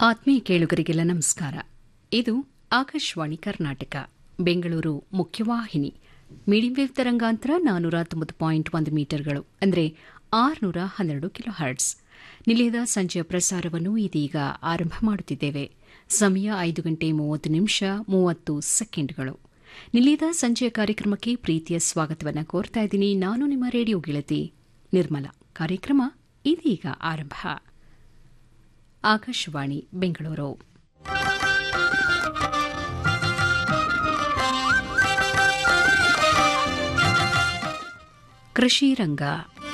ಆತ್ಮೀಯ ಕೇಳುಗರಿಗೆಲ್ಲ ನಮಸ್ಕಾರ ಇದು ಆಕಾಶವಾಣಿ ಕರ್ನಾಟಕ ಬೆಂಗಳೂರು ಮುಖ್ಯವಾಹಿನಿ ಮೀಡಿಯಂ ವೇವ್ ತರಂಗಾಂತರ ನಾನೂರ ತೊಂಬತ್ತು ಪಾಯಿಂಟ್ ಒಂದು ಮೀಟರ್ಗಳು ಅಂದರೆ ಆರುನೂರ ಹನ್ನೆರಡು ಕಿಲೋ ಹರ್ಟ್ಸ್ ನಿಲಯದ ಸಂಜೆಯ ಪ್ರಸಾರವನ್ನು ಇದೀಗ ಆರಂಭ ಮಾಡುತ್ತಿದ್ದೇವೆ ಸಮಯ ಐದು ಗಂಟೆ ಮೂವತ್ತು ನಿಮಿಷ ಮೂವತ್ತು ಸೆಕೆಂಡ್ಗಳು ನಿಲಯದ ಸಂಜೆಯ ಕಾರ್ಯಕ್ರಮಕ್ಕೆ ಪ್ರೀತಿಯ ಸ್ವಾಗತವನ್ನು ಕೋರ್ತಾ ಇದ್ದೀನಿ ನಾನು ನಿಮ್ಮ ರೇಡಿಯೋ ಗೆಳತಿ ನಿರ್ಮಲಾ ಕಾರ್ಯಕ್ರಮ ಇದೀಗ ಆರಂಭ ಆಕಾಶವಾಣಿ ಬೆಂಗಳೂರು ಕೃಷಿ ರಂಗ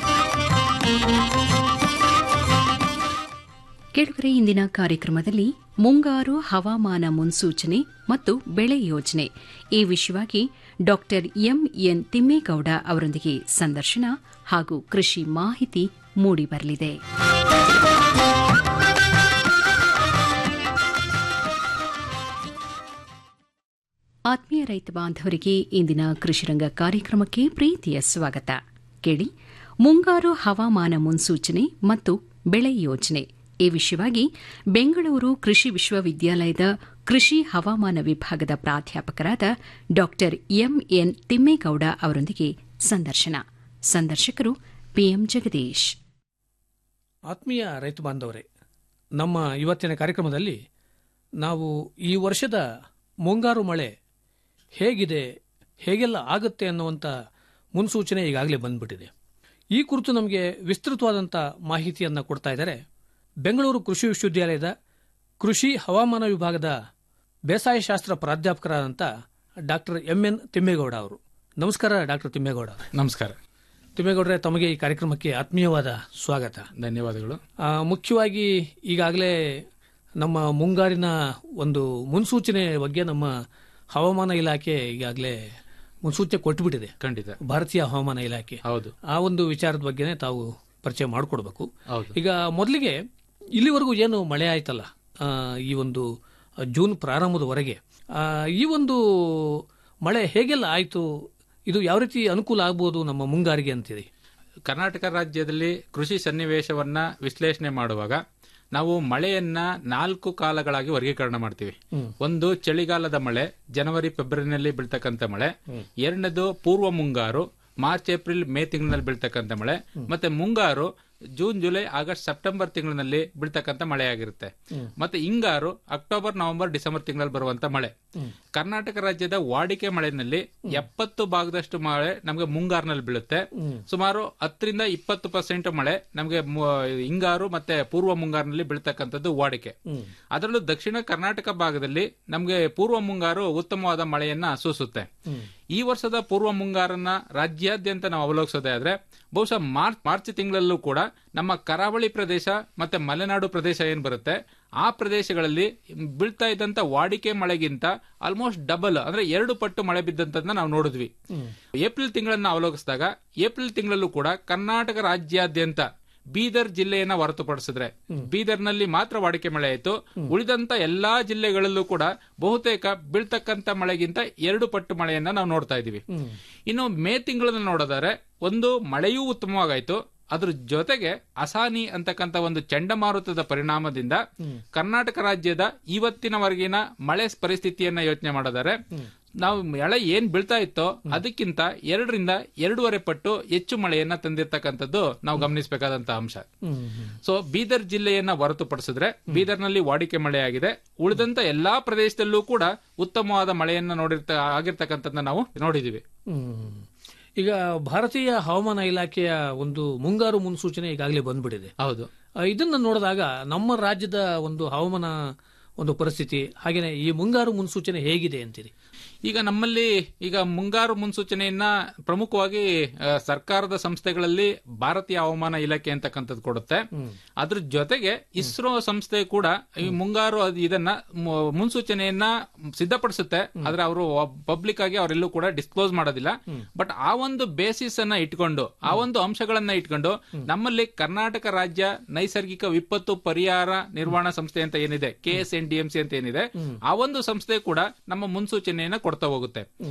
ಕೆಳಗರೆ ಇಂದಿನ ಕಾರ್ಯಕ್ರಮದಲ್ಲಿ ಮುಂಗಾರು ಹವಾಮಾನ ಮುನ್ಸೂಚನೆ ಮತ್ತು ಬೆಳೆ ಯೋಜನೆ ಈ ವಿಷಯವಾಗಿ ಡಾ ಎಂಎನ್ ತಿಮ್ಮೇಗೌಡ ಅವರೊಂದಿಗೆ ಸಂದರ್ಶನ ಹಾಗೂ ಕೃಷಿ ಮಾಹಿತಿ ಮೂಡಿಬರಲಿದೆ ಆತ್ಮೀಯ ರೈತ ಬಾಂಧವರಿಗೆ ಇಂದಿನ ಕೃಷಿರಂಗ ಕಾರ್ಯಕ್ರಮಕ್ಕೆ ಪ್ರೀತಿಯ ಸ್ವಾಗತ ಕೇಳಿ ಮುಂಗಾರು ಹವಾಮಾನ ಮುನ್ಸೂಚನೆ ಮತ್ತು ಬೆಳೆ ಯೋಜನೆ ಈ ವಿಷಯವಾಗಿ ಬೆಂಗಳೂರು ಕೃಷಿ ವಿಶ್ವವಿದ್ಯಾಲಯದ ಕೃಷಿ ಹವಾಮಾನ ವಿಭಾಗದ ಪ್ರಾಧ್ಯಾಪಕರಾದ ಡಾ ಎಂಎನ್ ತಿಮ್ಮೇಗೌಡ ಅವರೊಂದಿಗೆ ಸಂದರ್ಶನ ಸಂದರ್ಶಕರು ಪಿಎಂ ಜಗದೀಶ್ ಆತ್ಮೀಯ ರೈತ ಬಾಂಧವರೇ ನಮ್ಮ ಇವತ್ತಿನ ಕಾರ್ಯಕ್ರಮದಲ್ಲಿ ನಾವು ಈ ವರ್ಷದ ಮುಂಗಾರು ಮಳೆ ಹೇಗಿದೆ ಹೇಗೆಲ್ಲ ಆಗುತ್ತೆ ಅನ್ನುವಂಥ ಮುನ್ಸೂಚನೆ ಈಗಾಗಲೇ ಬಂದ್ಬಿಟ್ಟಿದೆ ಈ ಕುರಿತು ನಮಗೆ ವಿಸ್ತೃತವಾದಂಥ ಮಾಹಿತಿಯನ್ನು ಕೊಡ್ತಾ ಇದ್ದಾರೆ ಬೆಂಗಳೂರು ಕೃಷಿ ವಿಶ್ವವಿದ್ಯಾಲಯದ ಕೃಷಿ ಹವಾಮಾನ ವಿಭಾಗದ ಬೇಸಾಯ ಶಾಸ್ತ್ರ ಪ್ರಾಧ್ಯಾಪಕರಾದಂಥ ಡಾಕ್ಟರ್ ಎಂ ಎನ್ ತಿಮ್ಮೇಗೌಡ ಅವರು ನಮಸ್ಕಾರ ಡಾಕ್ಟರ್ ತಿಮ್ಮೇಗೌಡ ಅವರೇ. ನಮಸ್ಕಾರ ತಿಮ್ಮೇಗೌಡರೆ ತಮಗೆ ಈ ಕಾರ್ಯಕ್ರಮಕ್ಕೆ ಆತ್ಮೀಯವಾದ ಸ್ವಾಗತ ಧನ್ಯವಾದಗಳು ಆ, ಮುಖ್ಯವಾಗಿ ಈಗಾಗಲೇ ನಮ್ಮ ಮುಂಗಾರಿನ ಒಂದು ಮುನ್ಸೂಚನೆ ಬಗ್ಗೆ ನಮ್ಮ ಹವಾಮಾನ ಇಲಾಖೆ ಈಗಾಗಲೇ ಮುನ್ಸೂಚನೆ ಕೊಟ್ಟುಬಿಟ್ಟಿದೆ ಖಂಡಿತ ಭಾರತೀಯ ಹವಾಮಾನ ಇಲಾಖೆ ಹೌದು ಆ ಒಂದು ವಿಚಾರದ ಬಗ್ಗೆನೇ ತಾವು ಪರಿಚಯ ಮಾಡಿಕೊಡ್ಬೇಕು ಹೌದು ಈಗ ಮೊದಲಿಗೆ ಇಲ್ಲಿವರೆಗೂ ಏನು ಮಳೆ ಆಯ್ತಲ್ಲ ಆ, ಈ ಒಂದು ಜೂನ್ ಪ್ರಾರಂಭದವರೆಗೆ ಆ, ಈ ಒಂದು ಮಳೆ ಹೇಗೆಲ್ಲ ಆಯಿತು ಇದು ಯಾವ ರೀತಿ ಅನುಕೂಲ ಆಗ್ಬೋದು ನಮ್ಮ ಮುಂಗಾರಿಗೆ ಅಂತೀರಿ ಕರ್ನಾಟಕ ರಾಜ್ಯದಲ್ಲಿ ಕೃಷಿ ಸನ್ನಿವೇಶವನ್ನ ವಿಶ್ಲೇಷಣೆ ಮಾಡುವಾಗ ನಾವು ಮಳೆಯನ್ನ ನಾಲ್ಕು ಕಾಲಗಳಾಗಿ ವರ್ಗೀಕರಣ ಮಾಡ್ತೀವಿ ಒಂದು ಚಳಿಗಾಲದ ಮಳೆ ಜನವರಿ ಫೆಬ್ರವರಿನಲ್ಲಿ ಬೀಳ್ತಕ್ಕಂಥ ಮಳೆ ಎರಡನೇದು ಪೂರ್ವ ಮುಂಗಾರು ಮಾರ್ಚ್ ಏಪ್ರಿಲ್ ಮೇ ತಿಂಗಳಿನಲ್ಲಿ ಬೀಳ್ತಕ್ಕಂಥ ಮಳೆ ಮತ್ತೆ ಮುಂಗಾರು ಜೂನ್ ಜುಲೈ ಆಗಸ್ಟ್ ಸೆಪ್ಟೆಂಬರ್ ತಿಂಗಳಿನಲ್ಲಿ ಬೀಳ್ತಕ್ಕಂಥ ಮಳೆ ಆಗಿರುತ್ತೆ ಮತ್ತೆ ಹಿಂಗಾರು ಅಕ್ಟೋಬರ್ ನವೆಂಬರ್ ಡಿಸೆಂಬರ್ ತಿಂಗಳಲ್ಲಿ ಬರುವಂತ ಮಳೆ ಕರ್ನಾಟಕ ರಾಜ್ಯದ ವಾಡಿಕೆ ಮಳೆನಲ್ಲಿ ಎಪ್ಪತ್ತು ಭಾಗದಷ್ಟು ಮಳೆ ನಮಗೆ ಮುಂಗಾರಿನಲ್ಲಿ ಬೀಳುತ್ತೆ ಸುಮಾರು ಹತ್ತರಿಂದ ಇಪ್ಪತ್ತು ಪರ್ಸೆಂಟ್ ಮಳೆ ನಮಗೆ ಹಿಂಗಾರು ಮತ್ತೆ ಪೂರ್ವ ಮುಂಗಾರಿನಲ್ಲಿ ಬೀಳ್ತಕ್ಕಂಥದ್ದು ವಾಡಿಕೆ ಅದರಲ್ಲೂ ದಕ್ಷಿಣ ಕರ್ನಾಟಕ ಭಾಗದಲ್ಲಿ ನಮಗೆ ಪೂರ್ವ ಮುಂಗಾರು ಉತ್ತಮವಾದ ಮಳೆಯನ್ನ ಸೂಸುತ್ತೆ ಈ ವರ್ಷದ ಪೂರ್ವ ಮುಂಗಾರನ್ನ ರಾಜ್ಯಾದ್ಯಂತ ನಾವು ಅವಲೋಕಿಸೋದೇ ಆದ್ರೆ ಬಹುಶಃ ಮಾರ್ಚ್ ಮಾರ್ಚ್ ತಿಂಗಳಲ್ಲೂ ಕೂಡ ನಮ್ಮ ಕರಾವಳಿ ಪ್ರದೇಶ ಮತ್ತೆ ಮಲೆನಾಡು ಪ್ರದೇಶ ಏನ್ ಬರುತ್ತೆ ಆ ಪ್ರದೇಶಗಳಲ್ಲಿ ಬೀಳ್ತಾ ಇದ್ದಂತ ವಾಡಿಕೆ ಮಳೆಗಿಂತ ಆಲ್ಮೋಸ್ಟ್ ಡಬಲ್ ಅಂದ್ರೆ ಎರಡು ಪಟ್ಟು ಮಳೆ ಬಿದ್ದಂತದನ್ನ ನಾವು ನೋಡಿದ್ವಿ ಏಪ್ರಿಲ್ ತಿಂಗಳನ್ನ ಅವಲೋಕಿಸಿದಾಗ ಏಪ್ರಿಲ್ ತಿಂಗಳಲ್ಲೂ ಕೂಡ ಕರ್ನಾಟಕ ರಾಜ್ಯಾದ್ಯಂತ ಬೀದರ್ ಜಿಲ್ಲೆಯನ್ನ ಹೊರತುಪಡಿಸಿದ್ರೆ ಬೀದರ್ನಲ್ಲಿ ಮಾತ್ರ ವಾಡಿಕೆ ಮಳೆ ಆಯಿತು ಉಳಿದಂತ ಎಲ್ಲಾ ಜಿಲ್ಲೆಗಳಲ್ಲೂ ಕೂಡ ಬಹುತೇಕ ಬೀಳ್ತಕ್ಕಂತ ಮಳೆಗಿಂತ ಎರಡು ಪಟ್ಟು ಮಳೆಯನ್ನ ನಾವು ನೋಡ್ತಾ ಇದೀವಿ ಇನ್ನು ಮೇ ತಿಂಗಳನ್ನ ನೋಡಿದರೆ ಒಂದು ಮಳೆಯೂ ಉತ್ತಮವಾಗಾಯ್ತು ಅದ್ರ ಜೊತೆಗೆ ಅಸಾನಿ ಅಂತಕ್ಕಂತ ಒಂದು ಚಂಡಮಾರುತದ ಪರಿಣಾಮದಿಂದ ಕರ್ನಾಟಕ ರಾಜ್ಯದ ಇವತ್ತಿನವರೆಗಿನ ಮಳೆ ಪರಿಸ್ಥಿತಿಯನ್ನ ಯೋಚನೆ ಮಾಡಿದರೆ ನಾವು ಮಳೆ ಏನ್ ಬೀಳ್ತಾ ಇತ್ತೋ ಅದಕ್ಕಿಂತ ಎರಡರಿಂದ ಎರಡೂವರೆ ಪಟ್ಟು ಹೆಚ್ಚು ಮಳೆಯನ್ನ ತಂದಿರ್ತಕ್ಕಂಥದ್ದು ನಾವು ಗಮನಿಸಬೇಕಾದಂತ ಅಂಶ ಸೊ ಬೀದರ್ ಜಿಲ್ಲೆಯನ್ನ ಹೊರತುಪಡಿಸಿದ್ರೆ ಬೀದರ್ನಲ್ಲಿ ವಾಡಿಕೆ ಮಳೆ ಆಗಿದೆ ಉಳಿದಂತ ಎಲ್ಲಾ ಪ್ರದೇಶದಲ್ಲೂ ಕೂಡ ಉತ್ತಮವಾದ ಮಳೆಯನ್ನ ನೋಡಿರ್ತ ಆಗಿರ್ತಕ್ಕಂಥದ್ದನ್ನ ನಾವು ನೋಡಿದೀವಿ ಈಗ ಭಾರತೀಯ ಹವಾಮಾನ ಇಲಾಖೆಯ ಒಂದು ಮುಂಗಾರು ಮುನ್ಸೂಚನೆ ಈಗಾಗಲೇ ಬಂದ್ಬಿಟ್ಟಿದೆ ಹೌದು ಆ, ಇದನ್ನ ನೋಡಿದಾಗ ನಮ್ಮ ರಾಜ್ಯದ ಒಂದು ಹವಾಮಾನ ಒಂದು ಪರಿಸ್ಥಿತಿ ಹಾಗೇನೆ ಈ ಮುಂಗಾರು ಮುನ್ಸೂಚನೆ ಹೇಗಿದೆ ಅಂತೀರಿ ಈಗ ನಮ್ಮಲ್ಲಿ ಈಗ ಮುಂಗಾರು ಮುನ್ಸೂಚನೆಯನ್ನ ಪ್ರಮುಖವಾಗಿ ಆ, ಸರ್ಕಾರದ ಸಂಸ್ಥೆಗಳಲ್ಲಿ ಭಾರತೀಯ ಹವಾಮಾನ ಇಲಾಖೆ ಅಂತಕ್ಕಂಥದ್ದು ಕೊಡುತ್ತೆ ಅದ್ರ ಜೊತೆಗೆ ಇಸ್ರೋ ಸಂಸ್ಥೆ ಕೂಡ ಈ ಮುಂಗಾರು ಅದ್- ಇದನ್ನ ಮು- ಮುನ್ಸೂಚನೆಯನ್ನ ಸಿದ್ಧಪಡಿಸುತ್ತೆ ಆದ್ರೆ ಅವರು ಪಬ್ಲಿಕ್ ಆಗಿ ಅವರೆಲ್ಲೂ ಕೂಡ ಡಿಸ್ಕ್ಲೋಸ್ ಮಾಡೋದಿಲ್ಲ ಬಟ್ ಆ ಒಂದು ಬೇಸಿಸ್ ಅನ್ನ ಇಟ್ಕೊಂಡು ಆ ಒಂದು ಅಂಶಗಳನ್ನ ಇಟ್ಕೊಂಡು ನಮ್ಮಲ್ಲಿ ಕರ್ನಾಟಕ ರಾಜ್ಯ ನೈಸರ್ಗಿಕ ವಿಪತ್ತು ಪರಿಹಾರ ನಿರ್ವಹಣಾ ಸಂಸ್ಥೆ ಅಂತ ಏನಿದೆ K S N D M C ಅಂತ ಏನಿದೆ ಆ ಒಂದು ಸಂಸ್ಥೆ ಕೂಡ ನಮ್ಮ ಮುನ್ಸೂಚನೆಯನ್ನ ಕೊಡ್ತಾ ಹೋಗುತ್ತೆ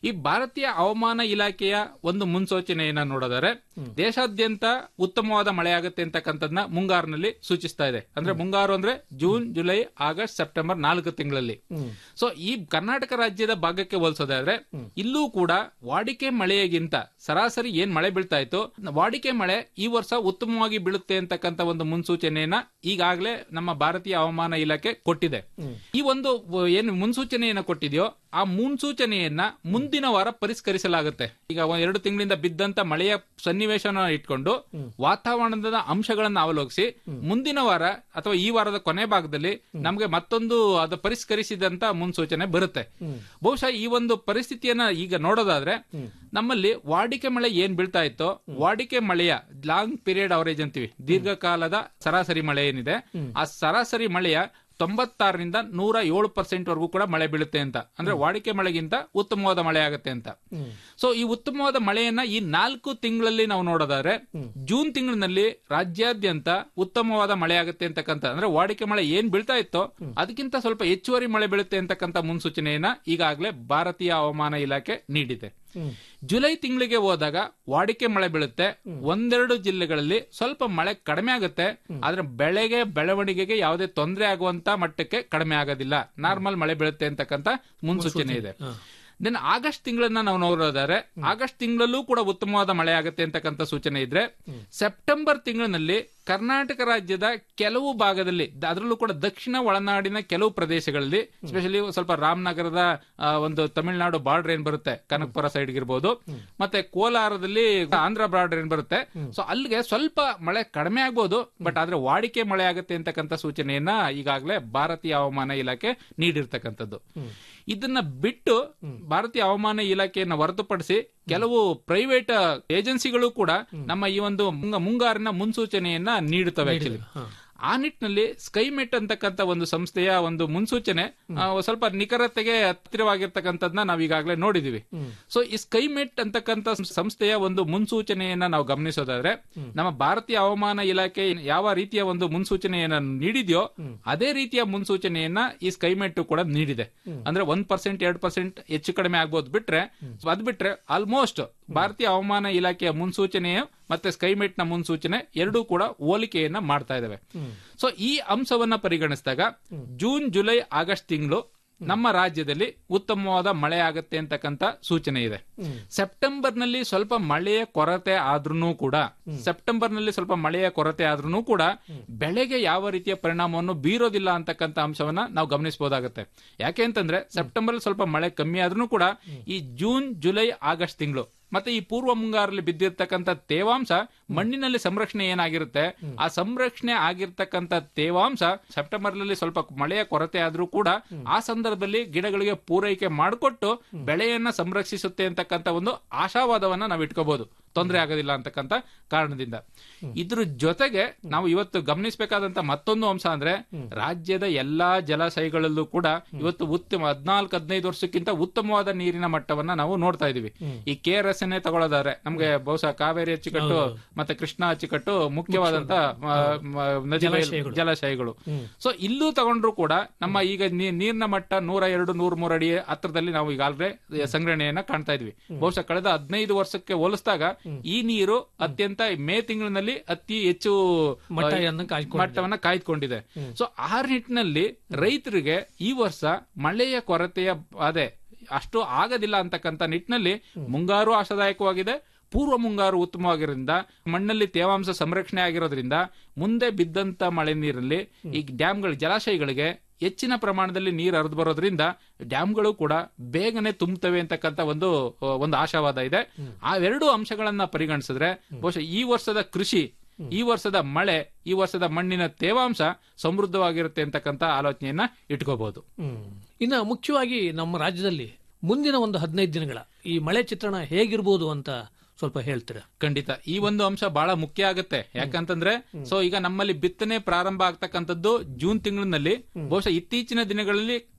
ಈ ಭಾರತೀಯ ಹವಾಮಾನ ಇಲಾಖೆಯ ಒಂದು ಮುನ್ಸೂಚನೆಯನ್ನ ನೋಡಿದರೆ ದೇಶಾದ್ಯಂತ ಉತ್ತಮವಾದ ಮಳೆಯಾಗುತ್ತೆ ಅಂತಕ್ಕಂಥದ್ನ ಮುಂಗಾರಿನಲ್ಲಿ ಸೂಚಿಸ್ತಾ ಇದೆ ಅಂದ್ರೆ ಮುಂಗಾರು ಅಂದ್ರೆ ಜೂನ್ ಜುಲೈ ಆಗಸ್ಟ್ ಸೆಪ್ಟೆಂಬರ್ ನಾಲ್ಕು ತಿಂಗಳಲ್ಲಿ ಸೊ ಈ ಕರ್ನಾಟಕ ರಾಜ್ಯದ ಭಾಗಕ್ಕೆ ಹೋಲಿಸೋದಾದ್ರೆ ಇಲ್ಲೂ ಕೂಡ ವಾಡಿಕೆ ಮಳೆಗಿಂತ ಸರಾಸರಿ ಏನ್ ಮಳೆ ಬೀಳ್ತಾ ಇತ್ತು ವಾಡಿಕೆ ಮಳೆ ಈ ವರ್ಷ ಉತ್ತಮವಾಗಿ ಬೀಳುತ್ತೆ ಅಂತಕ್ಕಂಥ ಒಂದು ಮುನ್ಸೂಚನೆಯನ್ನ ಈಗಾಗಲೇ ನಮ್ಮ ಭಾರತೀಯ ಹವಾಮಾನ ಇಲಾಖೆ ಕೊಟ್ಟಿದೆ ಈ ಒಂದು ವ- ಏನು ಮುನ್ಸೂಚನೆಯನ್ನ ಕೊಟ್ಟಿದೆಯೋ ಆ ಮುನ್ಸೂಚನೆಯನ್ನ ಮುಂದಿನ ವಾರ ಪರಿಷ್ಕರಿಸಲಾಗುತ್ತೆ ಈಗ ಒಂದ್ ಎರಡು ತಿಂಗಳಿಂದ ಬಿದ್ದಂತ ಮಳೆಯ ಸನ್ನಿವೇಶನ ಇಟ್ಕೊಂಡು ವಾತಾವರಣದ ಅಂಶಗಳನ್ನ ಅವಲೋಕಿಸಿ ಮುಂದಿನ ವಾರ ಅಥವಾ ಈ ವಾರದ ಕೊನೆ ಭಾಗದಲ್ಲಿ ನಮಗೆ ಮತ್ತೊಂದು ಅದು ಪರಿಷ್ಕರಿಸಿದಂತ ಮುನ್ಸೂಚನೆ ಬರುತ್ತೆ ಬಹುಶಃ ಈ ಒಂದು ಪರಿಸ್ಥಿತಿಯನ್ನ ಈಗ ನೋಡೋದಾದ್ರೆ ನಮ್ಮಲ್ಲಿ ವಾಡಿಕೆ ಮಳೆ ಏನ್ ಬೀಳ್ತಾ ಇತ್ತೋ ವಾಡಿಕೆ ಮಳೆಯ ಲಾಂಗ್ ಪೀರಿಯಡ್ ಅವರೇಜ್ ಅಂತೀವಿ ದೀರ್ಘಕಾಲದ ಸರಾಸರಿ ಮಳೆ ಏನಿದೆ ಆ ಸರಾಸರಿ ಮಳೆಯ ತೊಂಬತ್ತಾರರಿಂದ ನೂರ ಏಳು ಪರ್ಸೆಂಟ್ ವರೆಗೂ ಕೂಡ ಮಳೆ ಬೀಳುತ್ತೆ ಅಂತ ಅಂದ್ರೆ ವಾಡಿಕೆ ಮಳೆಗಿಂತ ಉತ್ತಮವಾದ ಮಳೆ ಆಗುತ್ತೆ ಅಂತ ಸೊ ಈ ಉತ್ತಮವಾದ ಮಳೆಯನ್ನ ಈ ನಾಲ್ಕು ತಿಂಗಳಲ್ಲಿ ನಾವು ನೋಡೋದಾದ್ರೆ ಜೂನ್ ತಿಂಗಳಿನಲ್ಲಿ ರಾಜ್ಯಾದ್ಯಂತ ಉತ್ತಮವಾದ ಮಳೆ ಆಗುತ್ತೆ ಅಂತಕ್ಕಂಥ ಅಂದ್ರೆ ವಾಡಿಕೆ ಮಳೆ ಏನ್ ಬೀಳ್ತಾ ಇತ್ತೋ ಅದಕ್ಕಿಂತ ಸ್ವಲ್ಪ ಹೆಚ್ಚುವರಿ ಮಳೆ ಬೀಳುತ್ತೆ ಅಂತಕ್ಕಂಥ ಮುನ್ಸೂಚನೆಯನ್ನ ಈಗಾಗಲೇ ಭಾರತೀಯ ಹವಾಮಾನ ಇಲಾಖೆ ನೀಡಿದೆ ಜುಲೈ ತಿಂಗಳಿಗೆ ಹೋದಾಗ ವಾಡಿಕೆ ಮಳೆ ಬೀಳುತ್ತೆ ಒಂದೆರಡು ಜಿಲ್ಲೆಗಳಲ್ಲಿ ಸ್ವಲ್ಪ ಮಳೆ ಕಡಿಮೆ ಆಗುತ್ತೆ ಆದ್ರೆ ಬೆಳೆಗೆ ಬೆಳವಣಿಗೆಗೆ ಯಾವುದೇ ತೊಂದರೆ ಆಗುವಂತ ಮಟ್ಟಕ್ಕೆ ಕಡಿಮೆ ಆಗೋದಿಲ್ಲ ನಾರ್ಮಲ್ ಮಳೆ ಬೀಳುತ್ತೆ ಅಂತಕ್ಕಂಥ ಮುನ್ಸೂಚನೆ ಇದೆ ದೆನ್ ಆಗಸ್ಟ್ ತಿಂಗಳನ್ನ ನಾವು ನೋಡೋದಾದ್ರೆ ಆಗಸ್ಟ್ ತಿಂಗಳಲ್ಲೂ ಕೂಡ ಉತ್ತಮವಾದ ಮಳೆ ಆಗುತ್ತೆ ಅಂತಕ್ಕಂಥ ಸೂಚನೆ ಇದ್ರೆ ಸೆಪ್ಟೆಂಬರ್ ತಿಂಗಳಿನಲ್ಲಿ ಕರ್ನಾಟಕ ರಾಜ್ಯದ ಕೆಲವು ಭಾಗದಲ್ಲಿ ದ- ಅದರಲ್ಲೂ ಕೂಡ ದಕ್ಷಿಣ ಒಳನಾಡಿನ ಕೆಲವು ಪ್ರದೇಶಗಳಲ್ಲಿ ಸ್ಪೆಷಲಿ ಸ್ವಲ್ಪ ರಾಮನಗರದ ಆ, ಒಂದು ತಮಿಳುನಾಡು ಬಾರ್ಡರ್ ಏನ್ ಬರುತ್ತೆ ಕನಕಪುರ ಸೈಡ್ ಇರ್ಬೋದು ಮತ್ತೆ ಕೋಲಾರದಲ್ಲಿ ಆಂಧ್ರ ಬಾರ್ಡರ್ ಏನ್ ಬರುತ್ತೆ ಸೊ ಅಲ್ಲಿಗೆ ಸ್ವಲ್ಪ ಮಳೆ ಕಡಿಮೆ ಆಗ್ಬೋದು ಬಟ್ ಆದ್ರೆ ವಾಡಿಕೆ ಮಳೆ ಆಗುತ್ತೆ ಅಂತಕ್ಕಂಥ ಸೂಚನೆಯನ್ನ ಈಗಾಗಲೇ ಭಾರತೀಯ ಹವಾಮಾನ ಇಲಾಖೆ ನೀಡಿರ್ತಕ್ಕಂಥದ್ದು ಇದನ್ನ ಬಿಟ್ಟು ಭಾರತೀಯ ಹವಾಮಾನ ಇಲಾಖೆಯನ್ನ ಹೊರತುಪಡಿಸಿ ಕೆಲವು ಪ್ರೈವೇಟ್ ಏಜೆನ್ಸಿಗಳು ಕೂಡ ನಮ್ಮ ಈ ಒಂದು ಮುಂಗ- ಮುಂಗಾರಿನ ಮುನ್ಸೂಚನೆಯನ್ನ ನೀಡುತ್ತವೆ ಆಕ್ಚುಲಿ ಆ ನಿಟ್ಟಿನಲ್ಲಿ ಸ್ಕೈಮೆಟ್ ಅಂತಕ್ಕಂಥ ಒಂದು ಸಂಸ್ಥೆಯ ಒಂದು ಮುನ್ಸೂಚನೆ ಆ, ಸ್ವಲ್ಪ ನಿಖರತೆಗೆ ಹತ್ತಿರವಾಗಿರ್ತಕ್ಕಂಥದ್ನ ನಾವು ಈಗಾಗಲೇ ನೋಡಿದೀವಿ ಸೊ ಈ ಸ್ಕೈಮೆಟ್ ಅಂತಕ್ಕಂಥ ಸಂಸ್ಥೆಯ ಒಂದು ಮುನ್ಸೂಚನೆಯನ್ನ ನಾವು ಗಮನಿಸೋದಾದ್ರೆ ನಮ್ಮ ಭಾರತೀಯ ಹವಾಮಾನ ಇಲಾಖೆ ಯಾವ ರೀತಿಯ ಒಂದು ಮುನ್ಸೂಚನೆಯನ್ನ ನೀಡಿದೆಯೋ ಅದೇ ರೀತಿಯ ಮುನ್ಸೂಚನೆಯನ್ನ ಈ ಸ್ಕೈಮೆಟ್ ಕೂಡ ನೀಡಿದೆ ಅಂದ್ರೆ ಒಂದ್ ಪರ್ಸೆಂಟ್ ಎರಡ್ ಪರ್ಸೆಂಟ್ ಹೆಚ್ಚು ಕಡಿಮೆ ಆಗ್ಬೋದು ಬಿಟ್ರೆ ಅದ್ ಬಿಟ್ರೆ ಆಲ್ಮೋಸ್ಟ್ ಭಾರತೀಯ ಹವಾಮಾನ ಇಲಾಖೆಯ ಮುನ್ಸೂಚನೆಯ ಮತ್ತೆ ಸ್ಕೈಮೆಟ್ ನ ಮುನ್ಸೂಚನೆ ಎರಡೂ ಕೂಡ ಹೋಲಿಕೆಯನ್ನ ಮಾಡ್ತಾ ಇದಾವೆ ಸೊ ಈ ಅಂಶವನ್ನ ಪರಿಗಣಿಸಿದಾಗ ಜೂನ್ ಜುಲೈ ಆಗಸ್ಟ್ ತಿಂಗಳು ನಮ್ಮ ರಾಜ್ಯದಲ್ಲಿ ಉತ್ತಮವಾದ ಮಳೆ ಆಗುತ್ತೆ ಅಂತಕ್ಕಂತ ಸೂಚನೆ ಇದೆ ಸೆಪ್ಟೆಂಬರ್ ನಲ್ಲಿ ಸ್ವಲ್ಪ ಮಳೆಯ ಕೊರತೆ ಆದ್ರೂ ಕೂಡ ಸೆಪ್ಟೆಂಬರ್ ನಲ್ಲಿ ಸ್ವಲ್ಪ ಮಳೆಯ ಕೊರತೆ ಆದ್ರೂ ಕೂಡ ಬೆಳೆಗೆ ಯಾವ ರೀತಿಯ ಪರಿಣಾಮವನ್ನು ಬೀರೋದಿಲ್ಲ ಅಂತಕ್ಕಂಥ ಅಂಶವನ್ನ ನಾವು ಗಮನಿಸಬಹುದಾಗುತ್ತೆ ಯಾಕೆ ಅಂತಂದ್ರೆ ಸೆಪ್ಟೆಂಬರ್ ಅಲ್ಲಿ ಸ್ವಲ್ಪ ಮಳೆ ಕಮ್ಮಿ ಆದ್ರೂ ಕೂಡ ಈ ಜೂನ್ ಜುಲೈ ಆಗಸ್ಟ್ ತಿಂಗಳು ಮತ್ತೆ ಈ ಪೂರ್ವ ಮುಂಗಾರಲ್ಲಿ ಬಿದ್ದಿರ್ತಕ್ಕಂಥ ತೇವಾಂಶ ಮಣ್ಣಿನಲ್ಲಿ ಸಂರಕ್ಷಣೆ ಏನಾಗಿರುತ್ತೆ ಆ ಸಂರಕ್ಷಣೆ ಆಗಿರ್ತಕ್ಕಂಥ ತೇವಾಂಶ ಸೆಪ್ಟೆಂಬರ್ ನಲ್ಲಿ ಸ್ವಲ್ಪ ಮಳೆಯ ಕೊರತೆ ಆದ್ರೂ ಕೂಡ ಆ ಸಂದರ್ಭದಲ್ಲಿ ಗಿಡಗಳಿಗೆ ಪೂರೈಕೆ ಮಾಡಿಕೊಟ್ಟು ಬೆಳೆಯನ್ನ ಸಂರಕ್ಷಿಸುತ್ತೆ ಅಂತಕ್ಕಂಥ ಒಂದು ಆಶಾವಾದವನ್ನ ನಾವು ಇಟ್ಕೋಬಹುದು ತೊಂದರೆ ಆಗೋದಿಲ್ಲ ಅಂತಕ್ಕಂಥ ಕಾರಣದಿಂದ ಇದ್ರ ಜೊತೆಗೆ ನಾವು ಇವತ್ತು ಗಮನಿಸಬೇಕಾದಂತ ಮತ್ತೊಂದು ಅಂಶ ಅಂದ್ರೆ ರಾಜ್ಯದ ಎಲ್ಲಾ ಜಲಾಶಯಗಳಲ್ಲೂ ಕೂಡ ಇವತ್ತು ಉತ್ತಮ ಹದಿನಾಲ್ಕು ಹದಿನೈದು ವರ್ಷಕ್ಕಿಂತ ಉತ್ತಮವಾದ ನೀರಿನ ಮಟ್ಟವನ್ನ ನಾವು ನೋಡ್ತಾ ಇದೀವಿ ಈ ಕೆ ಆರ್ ಎಸ್ ತಗೊಳ್ಳೋದಾದ್ರೆ ನಮ್ಗೆ ಬಹುಶಃ ಕಾವೇರಿ ಅಚ್ಚುಕಟ್ಟು ಮತ್ತೆ ಕೃಷ್ಣ ಅಚ್ಚುಕಟ್ಟು ಮುಖ್ಯವಾದಂತ ಆ, ಮ- ನದಿ ಬಯಲು- ಜಲಾಶಯಗಳು ಸೊ ಇಲ್ಲೂ ತಗೊಂಡ್ರು ಕೂಡ ನಮ್ಮ ಈಗ ನೀ- ನೀರಿನ ಮಟ್ಟ ನೂರ ಎರಡು ನೂರ ಮೂರು ಅಡಿ ಹತ್ರದಲ್ಲಿ ನಾವು ಈಗಾಗಲೇ ಸಂಗ್ರಹಣೆಯನ್ನ ಕಾಣ್ತಾ ಇದ್ವಿ ಬಹುಶಃ ಕಳೆದ ಹದಿನೈದು ವರ್ಷಕ್ಕೆ ಹೋಲಿಸಿದಾಗ ಈ ನೀರು ಅತ್ಯಂತ ಮೇ ತಿಂಗಳಿನಲ್ಲಿ ಅತಿ ಹೆಚ್ಚು ಮಟ್ಟವನ್ನು ಕಾಯ್ಕೊಂಡು ಮಟ್ಟವನ್ನ ಕಾಯ್ದುಕೊಂಡಿದೆ ಸೊ ಆ ನಿಟ್ಟಿನಲ್ಲಿ ರೈತರಿಗೆ ಈ ವರ್ಷ ಮಳೆಯ ಕೊರತೆಯ ಅದೇ ಅಷ್ಟು ಆಗದಿಲ್ಲ ಅಂತಕ್ಕಂಥ ನಿಟ್ಟಿನಲ್ಲಿ ಮುಂಗಾರು ಆಶಾದಾಯಕವಾಗಿದೆ ಪೂರ್ವ ಮುಂಗಾರು ಉತ್ತಮವಾಗಿರೋದ್ರಿಂದ ಮಣ್ಣಲ್ಲಿ ತೇವಾಂಶ ಸಂರಕ್ಷಣೆ ಆಗಿರೋದ್ರಿಂದ ಮುಂದೆ ಬಿದ್ದಂತ ಮಳೆ ನೀರಲ್ಲಿ ಈ ಡ್ಯಾಮ್ಗಳ ಜಲಾಶಯಗಳಿಗೆ ಹೆಚ್ಚಿನ ಪ್ರಮಾಣದಲ್ಲಿ ನೀರು ಹರಿದು ಬರೋದ್ರಿಂದ ಡ್ಯಾಮ್ಗಳು ಕೂಡ ಬೇಗನೆ ತುಂಬುತ್ತವೆ ಅಂತಕ್ಕಂಥ ಒಂದು ಒಂದು ಆಶಾವಾದ ಇದೆ ಆ ಎರಡು ಅಂಶಗಳನ್ನ ಪರಿಗಣಿಸಿದ್ರೆ ಬಹುಶಃ ಈ ವರ್ಷದ ಕೃಷಿ ಈ ವರ್ಷದ ಮಳೆ ಈ ವರ್ಷದ ಮಣ್ಣಿನ ತೇವಾಂಶ ಸಮೃದ್ಧವಾಗಿರುತ್ತೆ ಅಂತಕ್ಕಂಥ ಆಲೋಚನೆಯನ್ನ ಇಟ್ಕೋಬಹುದು ಇನ್ನು ಮುಖ್ಯವಾಗಿ ನಮ್ಮ ರಾಜ್ಯದಲ್ಲಿ ಮುಂದಿನ ಒಂದು ಹದಿನೈದು ದಿನಗಳ ಈ ಮಳೆ ಚಿತ್ರಣ ಹೇಗಿರ್ಬೋದು ಅಂತ ಸ್ವಲ್ಪ ಹೇಳ್ತೀರಾ ಖಂಡಿತ ಈ ಒಂದು ಅಂಶ ಬಹಳ ಮುಖ್ಯ ಆಗುತ್ತೆ ಯಾಕಂತಂದ್ರೆ ಸೊ ಈಗ ನಮ್ಮಲ್ಲಿ ಬಿತ್ತನೆ ಪ್ರಾರಂಭ ಆಗ್ತಕ್ಕಂಥದ್ದು ಜೂನ್ ತಿಂಗಳಿನಲ್ಲಿ ಬಹುಶಃ ಇತ್ತೀಚಿನ ದಿನಗಳಲ್ಲಿ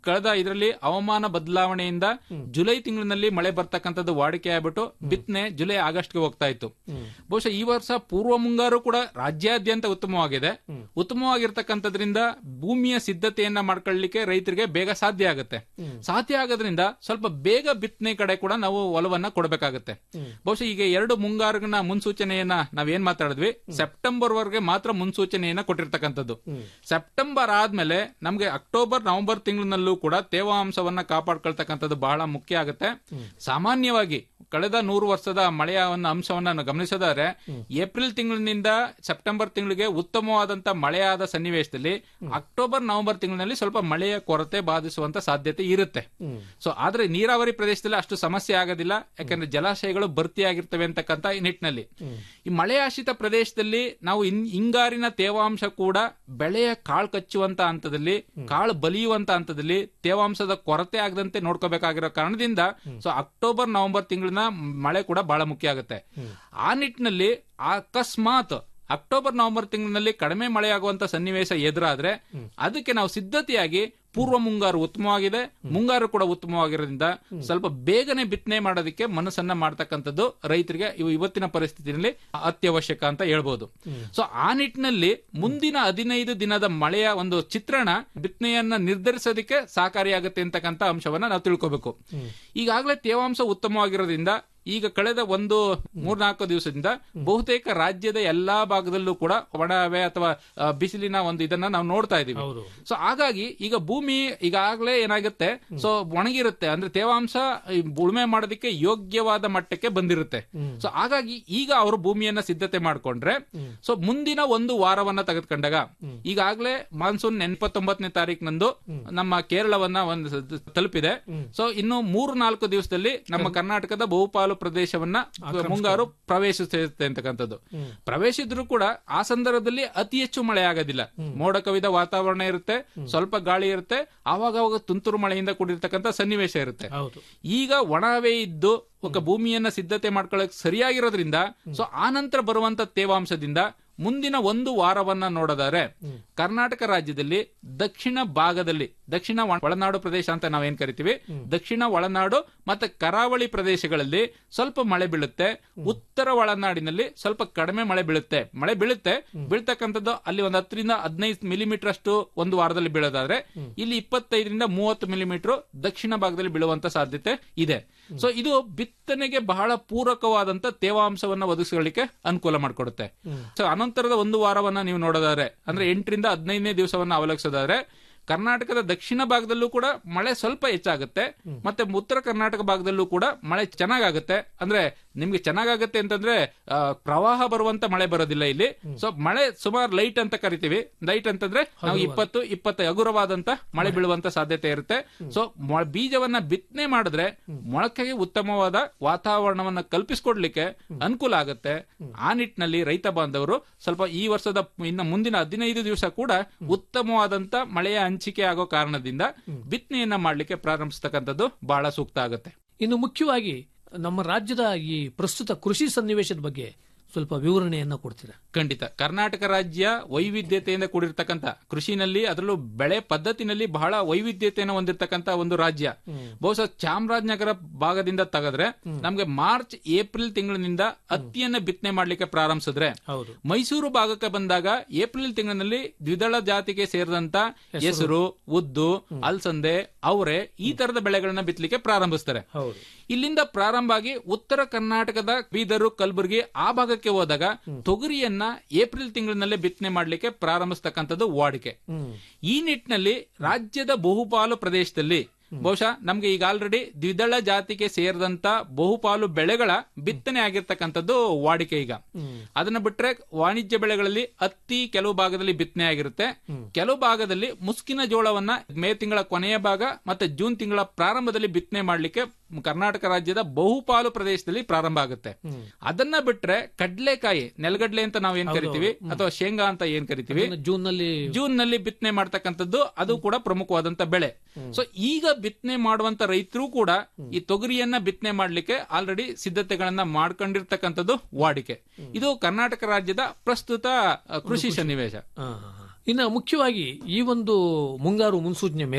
ಕಳೆದ ಇದರಲ್ಲಿ ಹವಾಮಾನ ಬದಲಾವಣೆಯಿಂದ ಜುಲೈ ತಿಂಗಳಿನಲ್ಲಿ ಮಳೆ ಬರ್ತಕ್ಕಂಥದ್ದು ವಾಡಿಕೆ ಆಗ್ಬಿಟ್ಟು ಬಿತ್ತನೆ ಜುಲೈ ಆಗಸ್ಟ್ಗೆ ಹೋಗ್ತಾ ಇತ್ತು ಬಹುಶಃ ಈ ವರ್ಷ ಪೂರ್ವ ಮುಂಗಾರು ಕೂಡ ರಾಜ್ಯಾದ್ಯಂತ ಉತ್ತಮವಾಗಿದೆ ಉತ್ತಮವಾಗಿರ್ತಕ್ಕಂಥದ್ರಿಂದ ಭೂಮಿಯ ಸಿದ್ಧತೆಯನ್ನ ಮಾಡ್ಕೊಳ್ಳಿಕ್ಕೆ ರೈತರಿಗೆ ಬೇಗ ಸಾಧ್ಯ ಆಗುತ್ತೆ ಸಾಧ್ಯ ಆಗೋದ್ರಿಂದ ಸ್ವಲ್ಪ ಬೇಗ ಬಿತ್ತನೆ ಕಡೆ ಕೂಡ ನಾವು ಒಲವನ್ನ ಕೊಡಬೇಕಾಗುತ್ತೆ ಬಹುಶಃ ಈಗ ಎರಡು ಮುಂಗಾರಿನ ಮುನ್ಸೂಚನೆಯನ್ನ ನಾವೇನ್ ಮಾತಾಡಿದ್ವಿ ಸೆಪ್ಟೆಂಬರ್ ವರೆಗೆ ಮಾತ್ರ ಮುನ್ಸೂಚನೆಯನ್ನ ಕೊಟ್ಟಿರ್ತಕ್ಕಂಥದ್ದು ಸೆಪ್ಟೆಂಬರ್ ಆದ್ಮೇಲೆ ನಮ್ಗೆ ಅಕ್ಟೋಬರ್ ನವೆಂಬರ್ ತಿಂಗಳಿನಲ್ಲೂ ಕೂಡ ತೇವಾಂಶವನ್ನ ಕಾಪಾಡ್ಕೊಳ್ತಕ್ಕಂಥದ್ದು ಬಹಳ ಮುಖ್ಯ ಆಗುತ್ತೆ ಸಾಮಾನ್ಯವಾಗಿ ಕಳೆದ ನೂರು ವರ್ಷದ ಮಳೆಯ ಒಂದು ಅಂಶವನ್ನ ನಾವು ಗಮನಿಸೋದಾದ್ರೆ ಏಪ್ರಿಲ್ ತಿಂಗಳಿನಿಂದ ಸೆಪ್ಟೆಂಬರ್ ತಿಂಗಳಿಗೆ ಉತ್ತಮವಾದಂತ ಮಳೆಯಾದ ಸನ್ನಿವೇಶದಲ್ಲಿ ಅಕ್ಟೋಬರ್ ನವೆಂಬರ್ ತಿಂಗಳಿನಲ್ಲಿ ಸ್ವಲ್ಪ ಮಳೆಯ ಕೊರತೆ ಬಾಧಿಸುವಂತ ಸಾಧ್ಯತೆ ಇರುತ್ತೆ ಸೊ ಆದ್ರೆ ನೀರಾವರಿ ಪ್ರದೇಶದಲ್ಲಿ ಅಷ್ಟು ಸಮಸ್ಯೆ ಆಗೋದಿಲ್ಲ ಯಾಕಂದ್ರೆ ಜಲಾಶಯಗಳು ಭರ್ತಿಯಾಗಿರ್ತವೆ ಅಂತಕ್ಕಂತ ಈ ನಿಟ್ಟಿನಲ್ಲಿ ಈ ಮಳೆ ಆಶ್ರಿತ ಪ್ರದೇಶದಲ್ಲಿ ನಾವು ಇನ್- ಹಿಂಗಾರಿನ ತೇವಾಂಶ ಕೂಡ ಬೆಳೆಯ ಕಾಳು ಕಚ್ಚುವಂತ ಹಂತದಲ್ಲಿ ಕಾಳು ಬಲಿಯುವಂತ ಹಂತದಲ್ಲಿ ತೇವಾಂಶದ ಕೊರತೆ ಆಗದಂತೆ ನೋಡ್ಕೋಬೇಕಾಗಿರೋ ಕಾರಣದಿಂದ ಸೊ ಅಕ್ಟೋಬರ್ ನವೆಂಬರ್ ತಿಂಗಳಿನ ಮಳೆ ಕೂಡ ಬಹಳ ಮುಖ್ಯ ಆಗುತ್ತೆ ಆ ನಿಟ್ಟಿನಲ್ಲಿ ಅಕಸ್ಮಾತ್ ಅಕ್ಟೋಬರ್ ನವೆಂಬರ್ ತಿಂಗಳಿನಲ್ಲಿ ಕಡಿಮೆ ಮಳೆಯಾಗುವಂತ ಸನ್ನಿವೇಶ ಎದುರಾದ್ರೆ ಅದಕ್ಕೆ ನಾವು ಸಿದ್ಧತೆಯಾಗಿ ಪೂರ್ವ ಮುಂಗಾರು ಉತ್ತಮವಾಗಿದೆ ಮುಂಗಾರು ಕೂಡ ಉತ್ತಮವಾಗಿರೋದ್ರಿಂದ ಸ್ವಲ್ಪ ಬೇಗನೆ ಬಿತ್ತನೆ ಮಾಡೋದಕ್ಕೆ ಮನಸ್ಸನ್ನ ಮಾಡ್ತಕ್ಕಂಥದ್ದು ರೈತರಿಗೆ ಇವು ಇವತ್ತಿನ ಪರಿಸ್ಥಿತಿಯಲ್ಲಿ ಅತ್ಯವಶ್ಯಕ ಅಂತ ಹೇಳ್ಬೋದು ಸೊ ಆ ನಿಟ್ಟಿನಲ್ಲಿ ಮುಂದಿನ ಹದಿನೈದು ದಿನದ ಮಳೆಯ ಒಂದು ಚಿತ್ರಣ ಬಿತ್ತನೆಯನ್ನ ನಿರ್ಧರಿಸೋದಕ್ಕೆ ಸಹಕಾರಿಯಾಗುತ್ತೆ ಅಂತಕ್ಕಂಥ ಅಂಶವನ್ನ ನಾವು ತಿಳ್ಕೋಬೇಕು ಈಗಾಗಲೇ ತೇವಾಂಶ ಉತ್ತಮವಾಗಿರೋದ್ರಿಂದ ಈಗ ಕಳೆದ ಒಂದು ಮೂರ್ನಾಲ್ಕು ದಿವಸದಿಂದ ಬಹುತೇಕ ರಾಜ್ಯದ ಎಲ್ಲಾ ಭಾಗದಲ್ಲೂ ಕೂಡ ಒಣಹವೆ ಅಥವಾ ಆ, ಬಿಸಿಲಿನ ಒಂದು ಇದನ್ನ ನಾವು ನೋಡ್ತಾ ಇದೀವಿ ಹೌದು ಸೊ ಹಾಗಾಗಿ ಈಗ ಭೂಮಿ ಈಗಾಗಲೇ ಏನಾಗುತ್ತೆ ಸೊ ಒಣಗಿರುತ್ತೆ ಅಂದ್ರೆ ತೇವಾಂಶ ಈ ಉಳುಮೆ ಮಾಡೋದಕ್ಕೆ ಯೋಗ್ಯವಾದ ಮಟ್ಟಕ್ಕೆ ಬಂದಿರುತ್ತೆ ಸೊ ಹಾಗಾಗಿ ಈಗ ಅವರು ಭೂಮಿಯನ್ನ ಸಿದ್ಧತೆ ಮಾಡ್ಕೊಂಡ್ರೆ ಸೊ ಮುಂದಿನ ಒಂದು ವಾರವನ್ನ ತೆಗೆದುಕೊಂಡಾಗ ಈಗಾಗಲೇ ಮಾನ್ಸೂನ್ ಎಪ್ಪತ್ತೊಂಬತ್ತನೇ ತಾರೀಕಿನಂದು ನಮ್ಮ ಕೇರಳವನ್ನ ಒಂದು ಸ- ತಲುಪಿದೆ ಸೊ ಇನ್ನು ಮೂರು ನಾಲ್ಕು ದಿವಸದಲ್ಲಿ ನಮ್ಮ ಕರ್ನಾಟಕದ ಬಹುಪಾಲು ಪ್ರದೇಶವನ್ನ ಮುಂಗಾರು ಪ್ರವೇಶಿಸುತ್ತೆ ಅಂತಕ್ಕಂಥದ್ದು ಪ್ರವೇಶಿದ್ರು ಕೂಡ ಆ ಸಂದರ್ಭದಲ್ಲಿ ಅತಿ ಹೆಚ್ಚು ಮಳೆ ಆಗೋದಿಲ್ಲ ಮೋಡ ಕವಿದ ವಾತಾವರಣ ಇರುತ್ತೆ ಸ್ವಲ್ಪ ಗಾಳಿ ಇರುತ್ತೆ ಆವಾಗ ಅವಾಗ ತುಂತುರು ಮಳೆಯಿಂದ ಕೂಡಿರ್ತಕ್ಕಂಥ ಸನ್ನಿವೇಶ ಇರುತ್ತೆ ಹೌದು ಈಗ ಒಣವೇ ಇದ್ದು ఒక ಭೂಮಿಯನ್ನ ಸಿದ್ಧತೆ ಮಾಡ್ಕೊಳ್ಳಕ್ ಸರಿಯಾಗಿರೋದ್ರಿಂದ ಸೊ ಆ ನಂತರ ಬರುವಂತ ತೇವಾಂಶದಿಂದ ಮುಂದಿನ ಒಂದು ವಾರವನ್ನ ನೋಡೋದಾದ್ರೆ ಕರ್ನಾಟಕ ರಾಜ್ಯದಲ್ಲಿ ದಕ್ಷಿಣ ಭಾಗದಲ್ಲಿ ದಕ್ಷಿಣ ಒಳ- ಒಳನಾಡು ಪ್ರದೇಶ ಅಂತ ನಾವೇನ್ ಕರಿತೀವಿ ದಕ್ಷಿಣ ಒಳನಾಡು ಮತ್ತೆ ಕರಾವಳಿ ಪ್ರದೇಶಗಳಲ್ಲಿ ಸ್ವಲ್ಪ ಮಳೆ ಬೀಳುತ್ತೆ ಉತ್ತರ ಒಳನಾಡಿನಲ್ಲಿ ಸ್ವಲ್ಪ ಕಡಿಮೆ ಮಳೆ ಬೀಳುತ್ತೆ ಮಳೆ ಬೀಳುತ್ತೆ ಬೀಳ್ತಕ್ಕಂಥದ್ದು ಅಲ್ಲಿ ಒಂದು ಹತ್ತರಿಂದ ಹದಿನೈದು ಮಿಲಿಮೀಟರ್ ಅಷ್ಟು ಒಂದು ವಾರದಲ್ಲಿ ಬೀಳೋದಾದ್ರೆ ಇಲ್ಲಿ ಇಪ್ಪತ್ತೈದರಿಂದ ಮೂವತ್ತು ಮಿಲಿಮೀಟರ್ ದಕ್ಷಿಣ ಭಾಗದಲ್ಲಿ ಬೀಳುವಂತ ಸಾಧ್ಯತೆ ಇದೆ ಸೊ ಇದು ಬಿತ್ತನೆಗೆ ಬಹಳ ಪೂರಕವಾದಂತ ತೇವಾಂಶವನ್ನ ಒದಗಿಸಲಿಕ್ಕೆ ಅನುಕೂಲ ಮಾಡಿಕೊಡುತ್ತೆ ಸೊ ಅನಂತರದ ಒಂದು ವಾರವನ್ನ ನೀವು ನೋಡೋದಾದ್ರೆ ಅಂದ್ರೆ ಎಂಟರಿಂದ ಹದಿನೈದನೇ ದಿವಸವನ್ನ ಅವಲಂಬಿಸೋದಾದ್ರೆ ಕರ್ನಾಟಕದ ದಕ್ಷಿಣ ಭಾಗದಲ್ಲೂ ಕೂಡ ಮಳೆ ಸ್ವಲ್ಪ ಹೆಚ್ಚಾಗುತ್ತೆ ಮತ್ತೆ ಉತ್ತರ ಕರ್ನಾಟಕ ಭಾಗದಲ್ಲೂ ಕೂಡ ಮಳೆ ಚೆನ್ನಾಗಾಗುತ್ತೆ ಅಂದ್ರೆ ನಿಮ್ಗೆ ಚೆನ್ನಾಗಾಗುತ್ತೆ ಅಂತಂದ್ರೆ ಆ, ಪ್ರವಾಹ ಬರುವಂತ ಮಳೆ ಬರೋದಿಲ್ಲ ಇಲ್ಲಿ ಸೊ ಮಳೆ ಸುಮಾರು ಲೈಟ್ ಅಂತ ಕರಿತೀವಿ ಲೈಟ್ ಅಂತಂದ್ರೆ ನಾವು ಇಪ್ಪತ್ತು ಇಪ್ಪತ್ತು ಹಗುರವಾದಂತ ಮಳೆ ಬೀಳುವಂತ ಸಾಧ್ಯತೆ ಇರುತ್ತೆ ಸೊ ಮೊಳ- ಬೀಜವನ್ನ ಬಿತ್ತನೆ ಮಾಡಿದ್ರೆ ಮೊಳಕೆಗೆ ಉತ್ತಮವಾದ ವಾತಾವರಣವನ್ನ ಕಲ್ಪಿಸ್ಕೊಡ್ಲಿಕ್ಕೆ ಅನುಕೂಲ ಆಗುತ್ತೆ ಆ ನಿಟ್ಟಿನಲ್ಲಿ ರೈತ ಬಾಂಧವರು ಸ್ವಲ್ಪ ಈ ವರ್ಷದ ಇನ್ನು ಮುಂದಿನ ಹದಿನೈದು ದಿವಸ ಕೂಡ ಉತ್ತಮವಾದಂತ ಮಳೆಯ ಹಂಚಿಕೆ ಆಗೋ ಕಾರಣದಿಂದ ಬಿತ್ತನೆಯನ್ನ ಮಾಡ್ಲಿಕ್ಕೆ ಪ್ರಾರಂಭಿಸ್ತಕ್ಕಂಥದ್ದು ಬಹಳ ಸೂಕ್ತ ಆಗುತ್ತೆ ಇನ್ನು ಮುಖ್ಯವಾಗಿ ನಮ್ಮ ರಾಜ್ಯದ ಈ ಪ್ರಸ್ತುತ ಕೃಷಿ ಸನ್ನಿವೇಶದ ಬಗ್ಗೆ ಸ್ವಲ್ಪ ವಿವರಣೆಯನ್ನ ಕೊಡ್ತೀರಾ ಖಂಡಿತ ಕರ್ನಾಟಕ ರಾಜ್ಯ ವೈವಿಧ್ಯತೆಯಿಂದ ಕೂಡಿರ್ತಕ್ಕಂಥ ಕೃಷಿನಲ್ಲಿ ಅದರಲ್ಲೂ ಬೆಳೆ ಪದ್ಧತಿನಲ್ಲಿ ಬಹಳ ವೈವಿಧ್ಯತೆಯನ್ನು ಹೊಂದಿರತಕ್ಕಂತ ಒಂದು ರಾಜ್ಯ ಬಹುಶಃ ಚಾಮರಾಜನಗರ ಭಾಗದಿಂದ ತೆಗೆದ್ರೆ ನಮ್ಗೆ ಮಾರ್ಚ್ ಏಪ್ರಿಲ್ ತಿಂಗಳಿನಿಂದ ಹತ್ತಿಯನ್ನ ಬಿತ್ತನೆ ಮಾಡ್ಲಿಕ್ಕೆ ಪ್ರಾರಂಭಿಸಿದ್ರೆ ಹೌದು ಮೈಸೂರು ಭಾಗಕ್ಕೆ ಬಂದಾಗ ಏಪ್ರಿಲ್ ತಿಂಗಳಿನಲ್ಲಿ ದ್ವಿದಳ ಜಾತಿಗೆ ಸೇರಿದಂತ ಹೆಸರು ಉದ್ದು ಅಲ್ಸಂದೆ ಅವರೆ ಈ ತರದ ಬೆಳೆಗಳನ್ನ ಬಿತ್ತಲಿಕ್ಕೆ ಪ್ರಾರಂಭಿಸ್ತಾರೆ ಹೌದು ಇಲ್ಲಿಂದ ಪ್ರಾರಂಭ ಆಗಿ ಉತ್ತರ ಕರ್ನಾಟಕದ ಬೀದರು ಕಲಬುರಗಿ ಆ ಭಾಗಕ್ಕೆ ಹೋದಾಗ ತೊಗರಿಯನ್ನ ಏಪ್ರಿಲ್ ತಿಂಗಳಿನಲ್ಲೇ ಬಿತ್ತನೆ ಮಾಡ್ಲಿಕ್ಕೆ ಪ್ರಾರಂಭಿಸ್ತಕ್ಕಂಥದ್ದು ವಾಡಿಕೆ ಈ ನಿಟ್ಟಿನಲ್ಲಿ ರಾಜ್ಯದ ಬಹುಪಾಲು ಪ್ರದೇಶದಲ್ಲಿ ಬಹುಶಃ ನಮ್ಗೆ ಈಗ ಆಲ್ರೆಡಿ ದ್ವಿದಳ ಜಾತಿಗೆ ಸೇರಿದಂತ ಬಹುಪಾಲು ಬೆಳೆಗಳ ಬಿತ್ತನೆ ಆಗಿರ್ತಕ್ಕಂಥದ್ದು ವಾಡಿಕೆ ಈಗ ಅದನ್ನ ಬಿಟ್ರೆ ವಾಣಿಜ್ಯ ಬೆಳೆಗಳಲ್ಲಿ ಹತ್ತಿ ಕೆಲವು ಭಾಗದಲ್ಲಿ ಬಿತ್ತನೆ ಆಗಿರುತ್ತೆ ಕೆಲವು ಭಾಗದಲ್ಲಿ ಮುಸ್ಕಿನ ಜೋಳವನ್ನ ಮೇ ತಿಂಗಳ ಕೊನೆಯ ಭಾಗ ಮತ್ತೆ ಜೂನ್ ತಿಂಗಳ ಪ್ರಾರಂಭದಲ್ಲಿ ಬಿತ್ತನೆ ಮಾಡ್ಲಿಕ್ಕೆ ಕರ್ನಾಟಕ ರಾಜ್ಯದ ಬಹುಪಾಲು ಪ್ರದೇಶದಲ್ಲಿ ಪ್ರಾರಂಭ ಆಗುತ್ತೆ ಅದನ್ನ ಬಿಟ್ರೆ ಕಡ್ಲೆಕಾಯಿ ನೆಲಗಡ್ಲೆ ಅಂತ ನಾವ್ ಏನ್ ಕರಿತೀವಿ ಅಥವಾ ಶೇಂಗಾ ಅಂತ ಏನ್ ಕರಿತೀವಿ ಜೂನ್ ನಲ್ಲಿ ಜೂನ್ ನಲ್ಲಿ ಬಿತ್ತನೆ ಮಾಡ್ತಕ್ಕಂಥದ್ದು ಅದು ಕೂಡ ಪ್ರಮುಖವಾದಂತ ಬೆಳೆ ಸೊ ಈಗ ಬಿತ್ತನೆ ಮಾಡುವಂತ ರೈತರು ಕೂಡ ಈ ತೊಗರಿಯನ್ನ ಬಿತ್ತನೆ ಮಾಡ್ಲಿಕ್ಕೆ ಆಲ್ರೆಡಿ ಸಿದ್ಧತೆಗಳನ್ನ ಮಾಡ್ಕೊಂಡಿರ್ತಕ್ಕಂಥದ್ದು ವಾಡಿಕೆ ಇದು ಕರ್ನಾಟಕ ರಾಜ್ಯದ ಪ್ರಸ್ತುತ ಅ, ಕೃಷಿ ಸನ್ನಿವೇಶ ಆ, ಇನ್ನು ಮುಖ್ಯವಾಗಿ ಈ ಒಂದು ಮುಂಗಾರು ಮುನ್ಸೂಚನೆ ಮೇಲೆ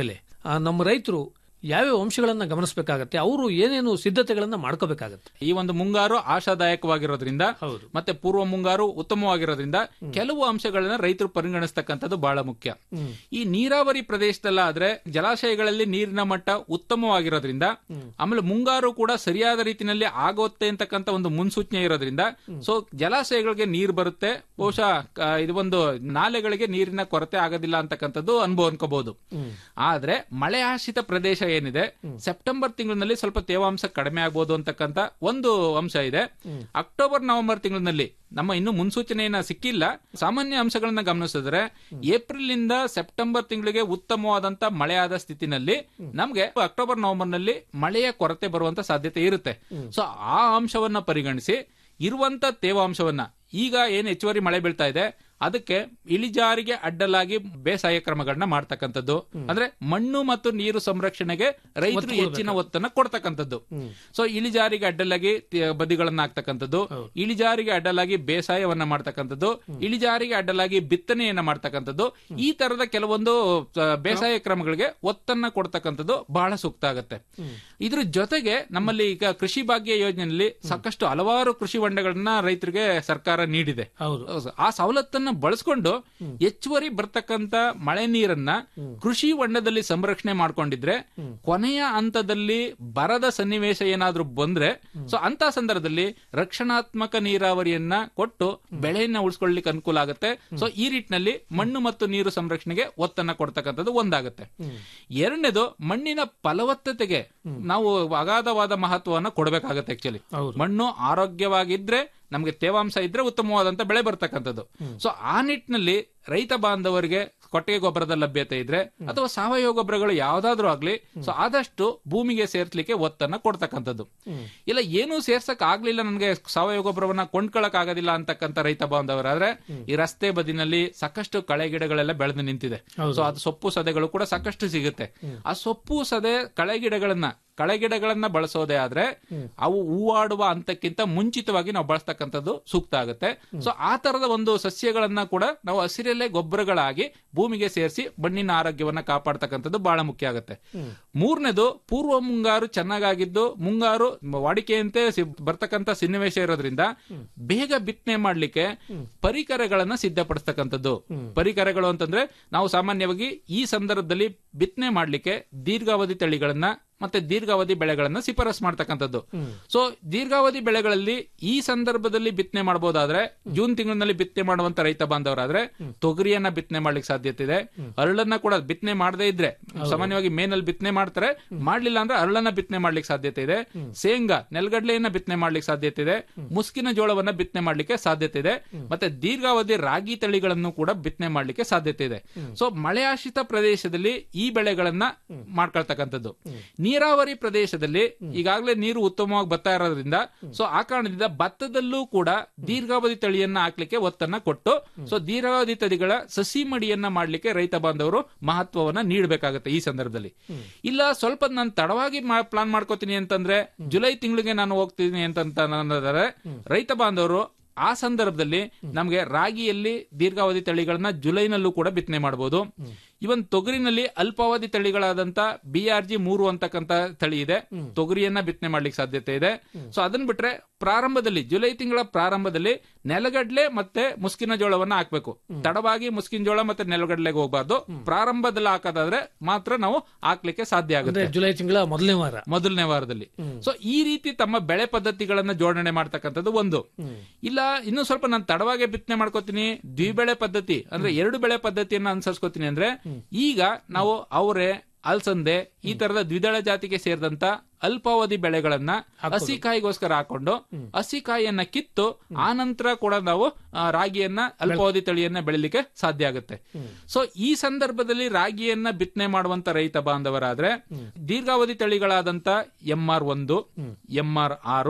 ಆ, ನಮ್ಮ ರೈತರು ಯಾವ್ಯಾವ ಅಂಶಗಳನ್ನ ಗಮನಿಸಬೇಕಾಗತ್ತೆ ಅವರು ಏನೇನು ಸಿದ್ಧತೆಗಳನ್ನ ಮಾಡ್ಕೋಬೇಕಾಗತ್ತೆ ಈ ಒಂದು ಮುಂಗಾರು ಆಶಾದಾಯಕವಾಗಿರೋದ್ರಿಂದ ಹೌದು ಮತ್ತೆ ಪೂರ್ವ ಮುಂಗಾರು ಉತ್ತಮವಾಗಿರೋದ್ರಿಂದ ಕೆಲವು ಅಂಶಗಳನ್ನ ರೈತರು ಪರಿಗಣಿಸ್ತಕ್ಕಂಥದ್ದು ಬಹಳ ಮುಖ್ಯ ಈ ನೀರಾವರಿ ಪ್ರದೇಶದಲ್ಲಾದ್ರೆ ಜಲಾಶಯಗಳಲ್ಲಿ ನೀರಿನ ಮಟ್ಟ ಉತ್ತಮವಾಗಿರೋದ್ರಿಂದ ಆಮೇಲೆ ಮುಂಗಾರು ಕೂಡ ಸರಿಯಾದ ರೀತಿಯಲ್ಲಿ ಆಗುತ್ತೆ ಅಂತಕ್ಕಂಥ ಒಂದು ಮುನ್ಸೂಚನೆ ಇರೋದ್ರಿಂದ ಸೊ ಜಲಾಶಯಗಳಿಗೆ ನೀರು ಬರುತ್ತೆ ಬಹುಶಃ ಆ, ಇದು ಒಂದು ನಾಲೆಗಳಿಗೆ ನೀರಿನ ಕೊರತೆ ಆಗೋದಿಲ್ಲ ಅಂತಕ್ಕಂಥದ್ದು ಅನುಭವ ಅನ್ಕೋಬಹುದು ಆದ್ರೆ ಮಳೆ ಆಶ್ರಿತ ಪ್ರದೇಶ ಏನಿದೆ ಸೆಪ್ಟೆಂಬರ್ ತಿಂಗಳಿನಲ್ಲಿ ಸ್ವಲ್ಪ ತೇವಾಂಶ ಕಡಿಮೆ ಆಗ್ಬೋದು ಅಂತಕ್ಕಂಥ ಒಂದು ಅಂಶ ಇದೆ ಅಕ್ಟೋಬರ್ ನವೆಂಬರ್ ತಿಂಗಳಿನಲ್ಲಿ ನಮ್ಮ ಇನ್ನು ಮುನ್ಸೂಚನೆಯನ್ನ ಸಿಕ್ಕಿಲ್ಲ ಸಾಮಾನ್ಯ ಅಂಶಗಳನ್ನ ಗಮನಿಸಿದ್ರೆ ಏಪ್ರಿಲ್ ಇಂದ ಸೆಪ್ಟೆಂಬರ್ ತಿಂಗಳಿಗೆ ಉತ್ತಮವಾದಂತ ಮಳೆಯಾದ ಸ್ಥಿತಿನಲ್ಲಿ ನಮ್ಗೆ ಅಕ್ಟೋಬರ್ ನವೆಂಬರ್ ನಲ್ಲಿ ಮಳೆಯ ಕೊರತೆ ಬರುವಂತ ಸಾಧ್ಯತೆ ಇರುತ್ತೆ ಸೊ ಆ ಅಂಶವನ್ನ ಪರಿಗಣಿಸಿ ಇರುವಂತ ತೇವಾಂಶವನ್ನ ಈಗ ಏನ್ ಹೆಚ್ಚುವರಿ ಮಳೆ ಬೀಳ್ತಾ ಇದೆ ಅದಕ್ಕೆ ಇಳಿಜಾರಿಗೆ ಅಡ್ಡಲಾಗಿ ಬೇಸಾಯ ಕ್ರಮಗಳನ್ನ ಮಾಡ್ತಕ್ಕಂಥದ್ದು ಅಂದ್ರೆ ಮಣ್ಣು ಮತ್ತು ನೀರು ಸಂರಕ್ಷಣೆಗೆ ರೈತರು ಹೆಚ್ಚಿನ ಒತ್ತನ್ನ ಕೊಡ್ತಕ್ಕಂಥದ್ದು ಸೊ ಇಳಿಜಾರಿಗೆ ಅಡ್ಡಲಾಗಿ ತಿ- ಬದಿಗಳನ್ನ ಹಾಕ್ತಕ್ಕಂಥದ್ದು ಇಳಿಜಾರಿಗೆ ಅಡ್ಡಲಾಗಿ ಬೇಸಾಯವನ್ನ ಮಾಡ್ತಕ್ಕಂಥದ್ದು ಇಳಿಜಾರಿಗೆ ಅಡ್ಡಲಾಗಿ ಬಿತ್ತನೆಯನ್ನ ಮಾಡ್ತಕ್ಕಂಥದ್ದು ಈ ತರದ ಕೆಲವೊಂದು ಆ, ಬೇಸಾಯ ಕ್ರಮಗಳಿಗೆ ಒತ್ತನ್ನ ಕೊಡ್ತಕ್ಕಂಥದ್ದು ಬಹಳ ಸೂಕ್ತ ಆಗುತ್ತೆ ಇದ್ರ ಜೊತೆಗೆ ನಮ್ಮಲ್ಲಿ ಈಗ ಕೃಷಿ ಭಾಗ್ಯ ಯೋಜನೆಯಲ್ಲಿ ಸಾಕಷ್ಟು ಹಲವಾರು ಕೃಷಿ ಹೊಂಡಗಳನ್ನ ರೈತರಿಗೆ ಸರ್ಕಾರ ನೀಡಿದೆ ಹೌದು ಆ ಸವಲತ್ತನ್ನ ಬಳಸ್ಕೊಂಡು ಹೆಚ್ಚುವರಿ ಬರ್ತಕ್ಕಂತ ಮಳೆ ನೀರನ್ನ ಕೃಷಿ ಹೊಂಡದಲ್ಲಿ ಸಂರಕ್ಷಣೆ ಮಾಡ್ಕೊಂಡಿದ್ರೆ ಕೊನೆಯ ಹಂತದಲ್ಲಿ ಬರದ ಸನ್ನಿವೇಶ ಏನಾದ್ರೂ ಬಂದ್ರೆ ಸೊ ಅಂತ ಸಂದರ್ಭದಲ್ಲಿ ರಕ್ಷಣಾತ್ಮಕ ನೀರಾವರಿಯನ್ನ ಕೊಟ್ಟು ಬೆಳೆಯನ್ನ ಉಳಿಸ್ಕೊಳ್ಳಿಕ್ಕೆ ಅನುಕೂಲ ಆಗುತ್ತೆ ಸೊ ಈ ನಿಟ್ಟಿನಲ್ಲಿ ಮಣ್ಣು ಮತ್ತು ನೀರು ಸಂರಕ್ಷಣೆಗೆ ಒತ್ತನ್ನ ಕೊಡ್ತಕ್ಕಂಥದ್ದು ಒಂದಾಗುತ್ತೆ ಎರಡನೇದು ಮಣ್ಣಿನ ಫಲವತ್ತತೆಗೆ ನಾವು ಅಗಾಧವಾದ ಮಹತ್ವವನ್ನ ಕೊಡಬೇಕಾಗತ್ತೆ ಆಕ್ಚುಲಿ ಹೌದು. ಮಣ್ಣು ಆರೋಗ್ಯವಾಗಿದ್ರೆ ನಮಗೆ ತೇವಾಂಶ ಇದ್ರೆ ಉತ್ತಮವಾದಂತ ಬೆಳೆ ಬರ್ತಕ್ಕಂಥದ್ದು ಸೊ ಆ ನಿಟ್ಟಿನಲ್ಲಿ ರೈತ ಬಾಂಧವರಿಗೆ ಕೊಟ್ಟಿಗೆ ಗೊಬ್ಬರದ ಲಭ್ಯತೆ ಇದ್ರೆ ಅಥವಾ ಸಾವಯವ ಗೊಬ್ಬರಗಳು ಯಾವ್ದಾದ್ರೂ ಆಗ್ಲಿ ಸೊ ಆದಷ್ಟು ಭೂಮಿಗೆ ಸೇರ್ಸ್ಲಿಕ್ಕೆ ಒತ್ತನ್ನ ಕೊಡ್ತಕ್ಕಂಥದ್ದು ಇಲ್ಲ ಏನೂ ಸೇರ್ಸಕ್ ಆಗ್ಲಿಲ್ಲ ನನಗೆ ಸಾವಯವ ಗೊಬ್ಬರವನ್ನ ಕೊಂಡ್ಕೊಳಕ್ ಆಗೋದಿಲ್ಲ ಅಂತಕ್ಕಂಥ ರೈತ ಬಾಂಧವರಾದ್ರೆ ಈ ರಸ್ತೆ ಬದಿನಲ್ಲಿ ಸಾಕಷ್ಟು ಕಳೆ ಗಿಡಗಳೆಲ್ಲ ಬೆಳೆದು ನಿಂತಿದೆ ಸೊ ಅದು ಸೊಪ್ಪು ಸದೆಗಳು ಕೂಡ ಸಾಕಷ್ಟು ಸಿಗುತ್ತೆ ಆ ಸೊಪ್ಪು ಸದೆ ಕಳೆ ಗಿಡಗಳನ್ನ ಕಳೆಗಿಡಗಳನ್ನ ಬಳಸೋದೇ ಆದ್ರೆ ಅವು ಹೂವಾಡುವ ಹಂತಕ್ಕಿಂತ ಮುಂಚಿತವಾಗಿ ನಾವು ಬಳಸ್ತಕ್ಕಂಥದ್ದು ಸೂಕ್ತ ಆಗುತ್ತೆ ಸೊ ಆ ತರದ ಒಂದು ಸಸ್ಯಗಳನ್ನ ಕೂಡ ನಾವು ಹಸಿರಲ್ಲೇ ಗೊಬ್ಬರಗಳಾಗಿ ಭೂಮಿಗೆ ಸೇರಿಸಿ ಮಣ್ಣಿನ ಆರೋಗ್ಯವನ್ನ ಕಾಪಾಡ್ತಕ್ಕಂಥದ್ದು ಬಹಳ ಮುಖ್ಯ ಆಗುತ್ತೆ ಮೂರನೇದು ಪೂರ್ವ ಮುಂಗಾರು ಚೆನ್ನಾಗಾಗಿದ್ದು ಮುಂಗಾರು ವಾಡಿಕೆಯಂತೆ ಸಿ- ಬರ್ತಕ್ಕಂಥ ಸನ್ನಿವೇಶ ಇರೋದ್ರಿಂದ ಬೇಗ ಬಿತ್ತನೆ ಮಾಡ್ಲಿಕ್ಕೆ ಪರಿಕರಗಳನ್ನ ಸಿದ್ಧಪಡಿಸ್ತಕ್ಕಂಥದ್ದು ಪರಿಕರಗಳು ಅಂತಂದ್ರೆ ನಾವು ಸಾಮಾನ್ಯವಾಗಿ ಈ ಸಂದರ್ಭದಲ್ಲಿ ಬಿತ್ತನೆ ಮಾಡ್ಲಿಕ್ಕೆ ದೀರ್ಘಾವಧಿ ತಳಿಗಳನ್ನ ಮತ್ತೆ ದೀರ್ಘಾವಧಿ ಬೆಳೆಗಳನ್ನ ಶಿಫಾರಸ್ ಮಾಡ್ತಕ್ಕಂಥದ್ದು ಸೊ ದೀರ್ಘಾವಧಿ ಬೆಳೆಗಳಲ್ಲಿ ಈ ಸಂದರ್ಭದಲ್ಲಿ ಬಿತ್ತನೆ ಮಾಡಬಹುದಾದ್ರೆ ಜೂನ್ ತಿಂಗಳಿನಲ್ಲಿ ಬಿತ್ತನೆ ಮಾಡುವಂತ ರೈತ ಬಾಂಧವರಾದ್ರೆ ತೊಗರಿಯನ್ನ ಬಿತ್ತನೆ ಮಾಡ್ಲಿಕ್ಕೆ ಸಾಧ್ಯತೆ ಇದೆ ಅರಳನ್ನ ಕೂಡ ಬಿತ್ತನೆ ಮಾಡದೇ ಇದ್ರೆ ಸಾಮಾನ್ಯವಾಗಿ ಮೇನಲ್ಲಿ ಬಿತ್ತನೆ ಮಾಡ್ತಾರೆ ಮಾಡ್ಲಿಲ್ಲ ಅಂದ್ರೆ ಅರಳನ್ನ ಬಿತ್ತನೆ ಮಾಡ್ಲಿಕ್ಕೆ ಸಾಧ್ಯತೆ ಇದೆ ಶೇಂಗಾ ನೆಲಗಡ್ಲೆಯನ್ನ ಬಿತ್ತನೆ ಮಾಡ್ಲಿಕ್ಕೆ ಸಾಧ್ಯತೆ ಇದೆ ಮುಸ್ಕಿನ ಜೋಳವನ್ನ ಬಿತ್ತನೆ ಮಾಡ್ಲಿಕ್ಕೆ ಸಾಧ್ಯತೆ ಇದೆ ಮತ್ತೆ ದೀರ್ಘಾವಧಿ ರಾಗಿ ತಳಿಗಳನ್ನು ಕೂಡ ಬಿತ್ತನೆ ಮಾಡ್ಲಿಕ್ಕೆ ಸಾಧ್ಯತೆ ಇದೆ ಸೊ ಮಳೆ ಆಶ್ರಿತ ಪ್ರದೇಶದಲ್ಲಿ ಈ ಬೆಳೆಗಳನ್ನ ಮಾಡ್ಕೊಳ್ತಕ್ಕಂಥದ್ದು ನೀರಾವರಿ ಪ್ರದೇಶದಲ್ಲಿ ಈಗಾಗಲೇ ನೀರು ಉತ್ತಮವಾಗಿ ಬರ್ತಾ ಇರೋದ್ರಿಂದ ಸೊ ಆ ಕಾರಣದಿಂದ ಭತ್ತದಲ್ಲೂ ಕೂಡ ದೀರ್ಘಾವಧಿ ತಳಿಯನ್ನ ಹಾಕ್ಲಿಕ್ಕೆ ಒತ್ತನ್ನ ಕೊಟ್ಟು ಸೊ ದೀರ್ಘಾವಧಿ ತಳಿಗಳ ಸಸಿ ಮಡಿಯನ್ನ ಮಾಡ್ಲಿಕ್ಕೆ ರೈತ ಬಾಂಧವರು ಮಹತ್ವವನ್ನ ನೀಡಬೇಕಾಗುತ್ತೆ ಈ ಸಂದರ್ಭದಲ್ಲಿ ಇಲ್ಲ ಸ್ವಲ್ಪ ನಾನು ತಡವಾಗಿ ಪ್ಲಾನ್ ಮಾಡ್ಕೋತೀನಿ ಅಂತಂದ್ರೆ ಜುಲೈ ತಿಂಗಳಿಗೆ ನಾನು ಹೋಗ್ತೀನಿ ಅಂತ ಅನ್ನೋದಾದ್ರೆ ರೈತ ಬಾಂಧವರು ಆ ಸಂದರ್ಭದಲ್ಲಿ ನಮಗೆ ರಾಗಿಯಲ್ಲಿ ದೀರ್ಘಾವಧಿ ತಳಿಗಳನ್ನ ಜುಲೈನಲ್ಲೂ ಕೂಡ ಬಿತ್ತನೆ ಮಾಡಬಹುದು ಇವನ್ ತೊಗರಿನಲ್ಲಿ ಅಲ್ಪಾವಧಿ ತಳಿಗಳಾದಂತ ಬಿ ಆರ್ ಜಿ ಮೂರು ಅಂತಕ್ಕಂತ ತಳಿ ಇದೆ ತೊಗರಿಯನ್ನ ಬಿತ್ತನೆ ಮಾಡ್ಲಿಕ್ಕೆ ಸಾಧ್ಯತೆ ಇದೆ ಸೊ ಅದನ್ನ ಬಿಟ್ರೆ ಪ್ರಾರಂಭದಲ್ಲಿ ಜುಲೈ ತಿಂಗಳ ಪ್ರಾರಂಭದಲ್ಲಿ ನೆಲಗಡ್ಲೆ ಮತ್ತೆ ಮುಸ್ಕಿನ ಜೋಳವನ್ನ ಹಾಕ್ಬೇಕು ತಡವಾಗಿ ಮುಸ್ಕಿನ ಜೋಳ ಮತ್ತೆ ನೆಲಗಡ್ಲೆಗೆ ಹೋಗ್ಬಾರ್ದು ಪ್ರಾರಂಭದಲ್ಲಿ ಹಾಕೋದಾದ್ರೆ ಮಾತ್ರ ನಾವು ಹಾಕ್ಲಿಕ್ಕೆ ಸಾಧ್ಯ ಆಗುತ್ತೆ ಅಂದ್ರೆ ಜುಲೈ ತಿಂಗಳ ಮೊದಲನೇ ವಾರ ಮೊದಲನೇ ವಾರದಲ್ಲಿ ಸೊ ಈ ರೀತಿ ತಮ್ಮ ಬೆಳೆ ಪದ್ಧತಿಗಳನ್ನ ಜೋಡಣೆ ಮಾಡ್ತಕ್ಕಂಥದ್ದು ಒಂದು ಇಲ್ಲ ಇನ್ನು ಸ್ವಲ್ಪ ನಾನು ತಡವಾಗಿ ಬಿತ್ತನೆ ಮಾಡ್ಕೋತೀನಿ ದ್ವಿಬೆಳೆ ಪದ್ಧತಿ ಅಂದ್ರೆ ಎರಡು ಬೆಳೆ ಪದ್ಧತಿಯನ್ನ ಅನುಸರಿಸ್ಕೋತೀನಿ ಅಂದ್ರೆ ಈಗ ನಾವು ಅವರೆ ಅಲ್ಸಂದೆ ಈ ತರದ ದ್ವಿದಳ ಜಾತಿಗೆ ಸೇರಿದಂತ ಅಲ್ಪಾವಧಿ ಬೆಳೆಗಳನ್ನ ಹಸಿಕಾಯಿಗೋಸ್ಕರ ಹಾಕೊಂಡು ಹಸಿಕಾಯಿಯನ್ನ ಕಿತ್ತು ಆ ನಂತರ ಕೂಡ ನಾವು ಆ, ರಾಗಿಯನ್ನ ಅಲ್ಪಾವಧಿ ತಳಿಯನ್ನ ಬೆಳಿಲಿಕ್ಕೆ ಸಾಧ್ಯ ಆಗುತ್ತೆ ಸೊ ಈ ಸಂದರ್ಭದಲ್ಲಿ ರಾಗಿಯನ್ನ ಬಿತ್ತನೆ ಮಾಡುವಂತ ರೈತ ಬಾಂಧವರಾದ್ರೆ ದೀರ್ಘಾವಧಿ ತಳಿಗಳಾದಂತ ಎಂ ಆರ್ ಒಂದು ಎಂ ಆರ್ ಆರು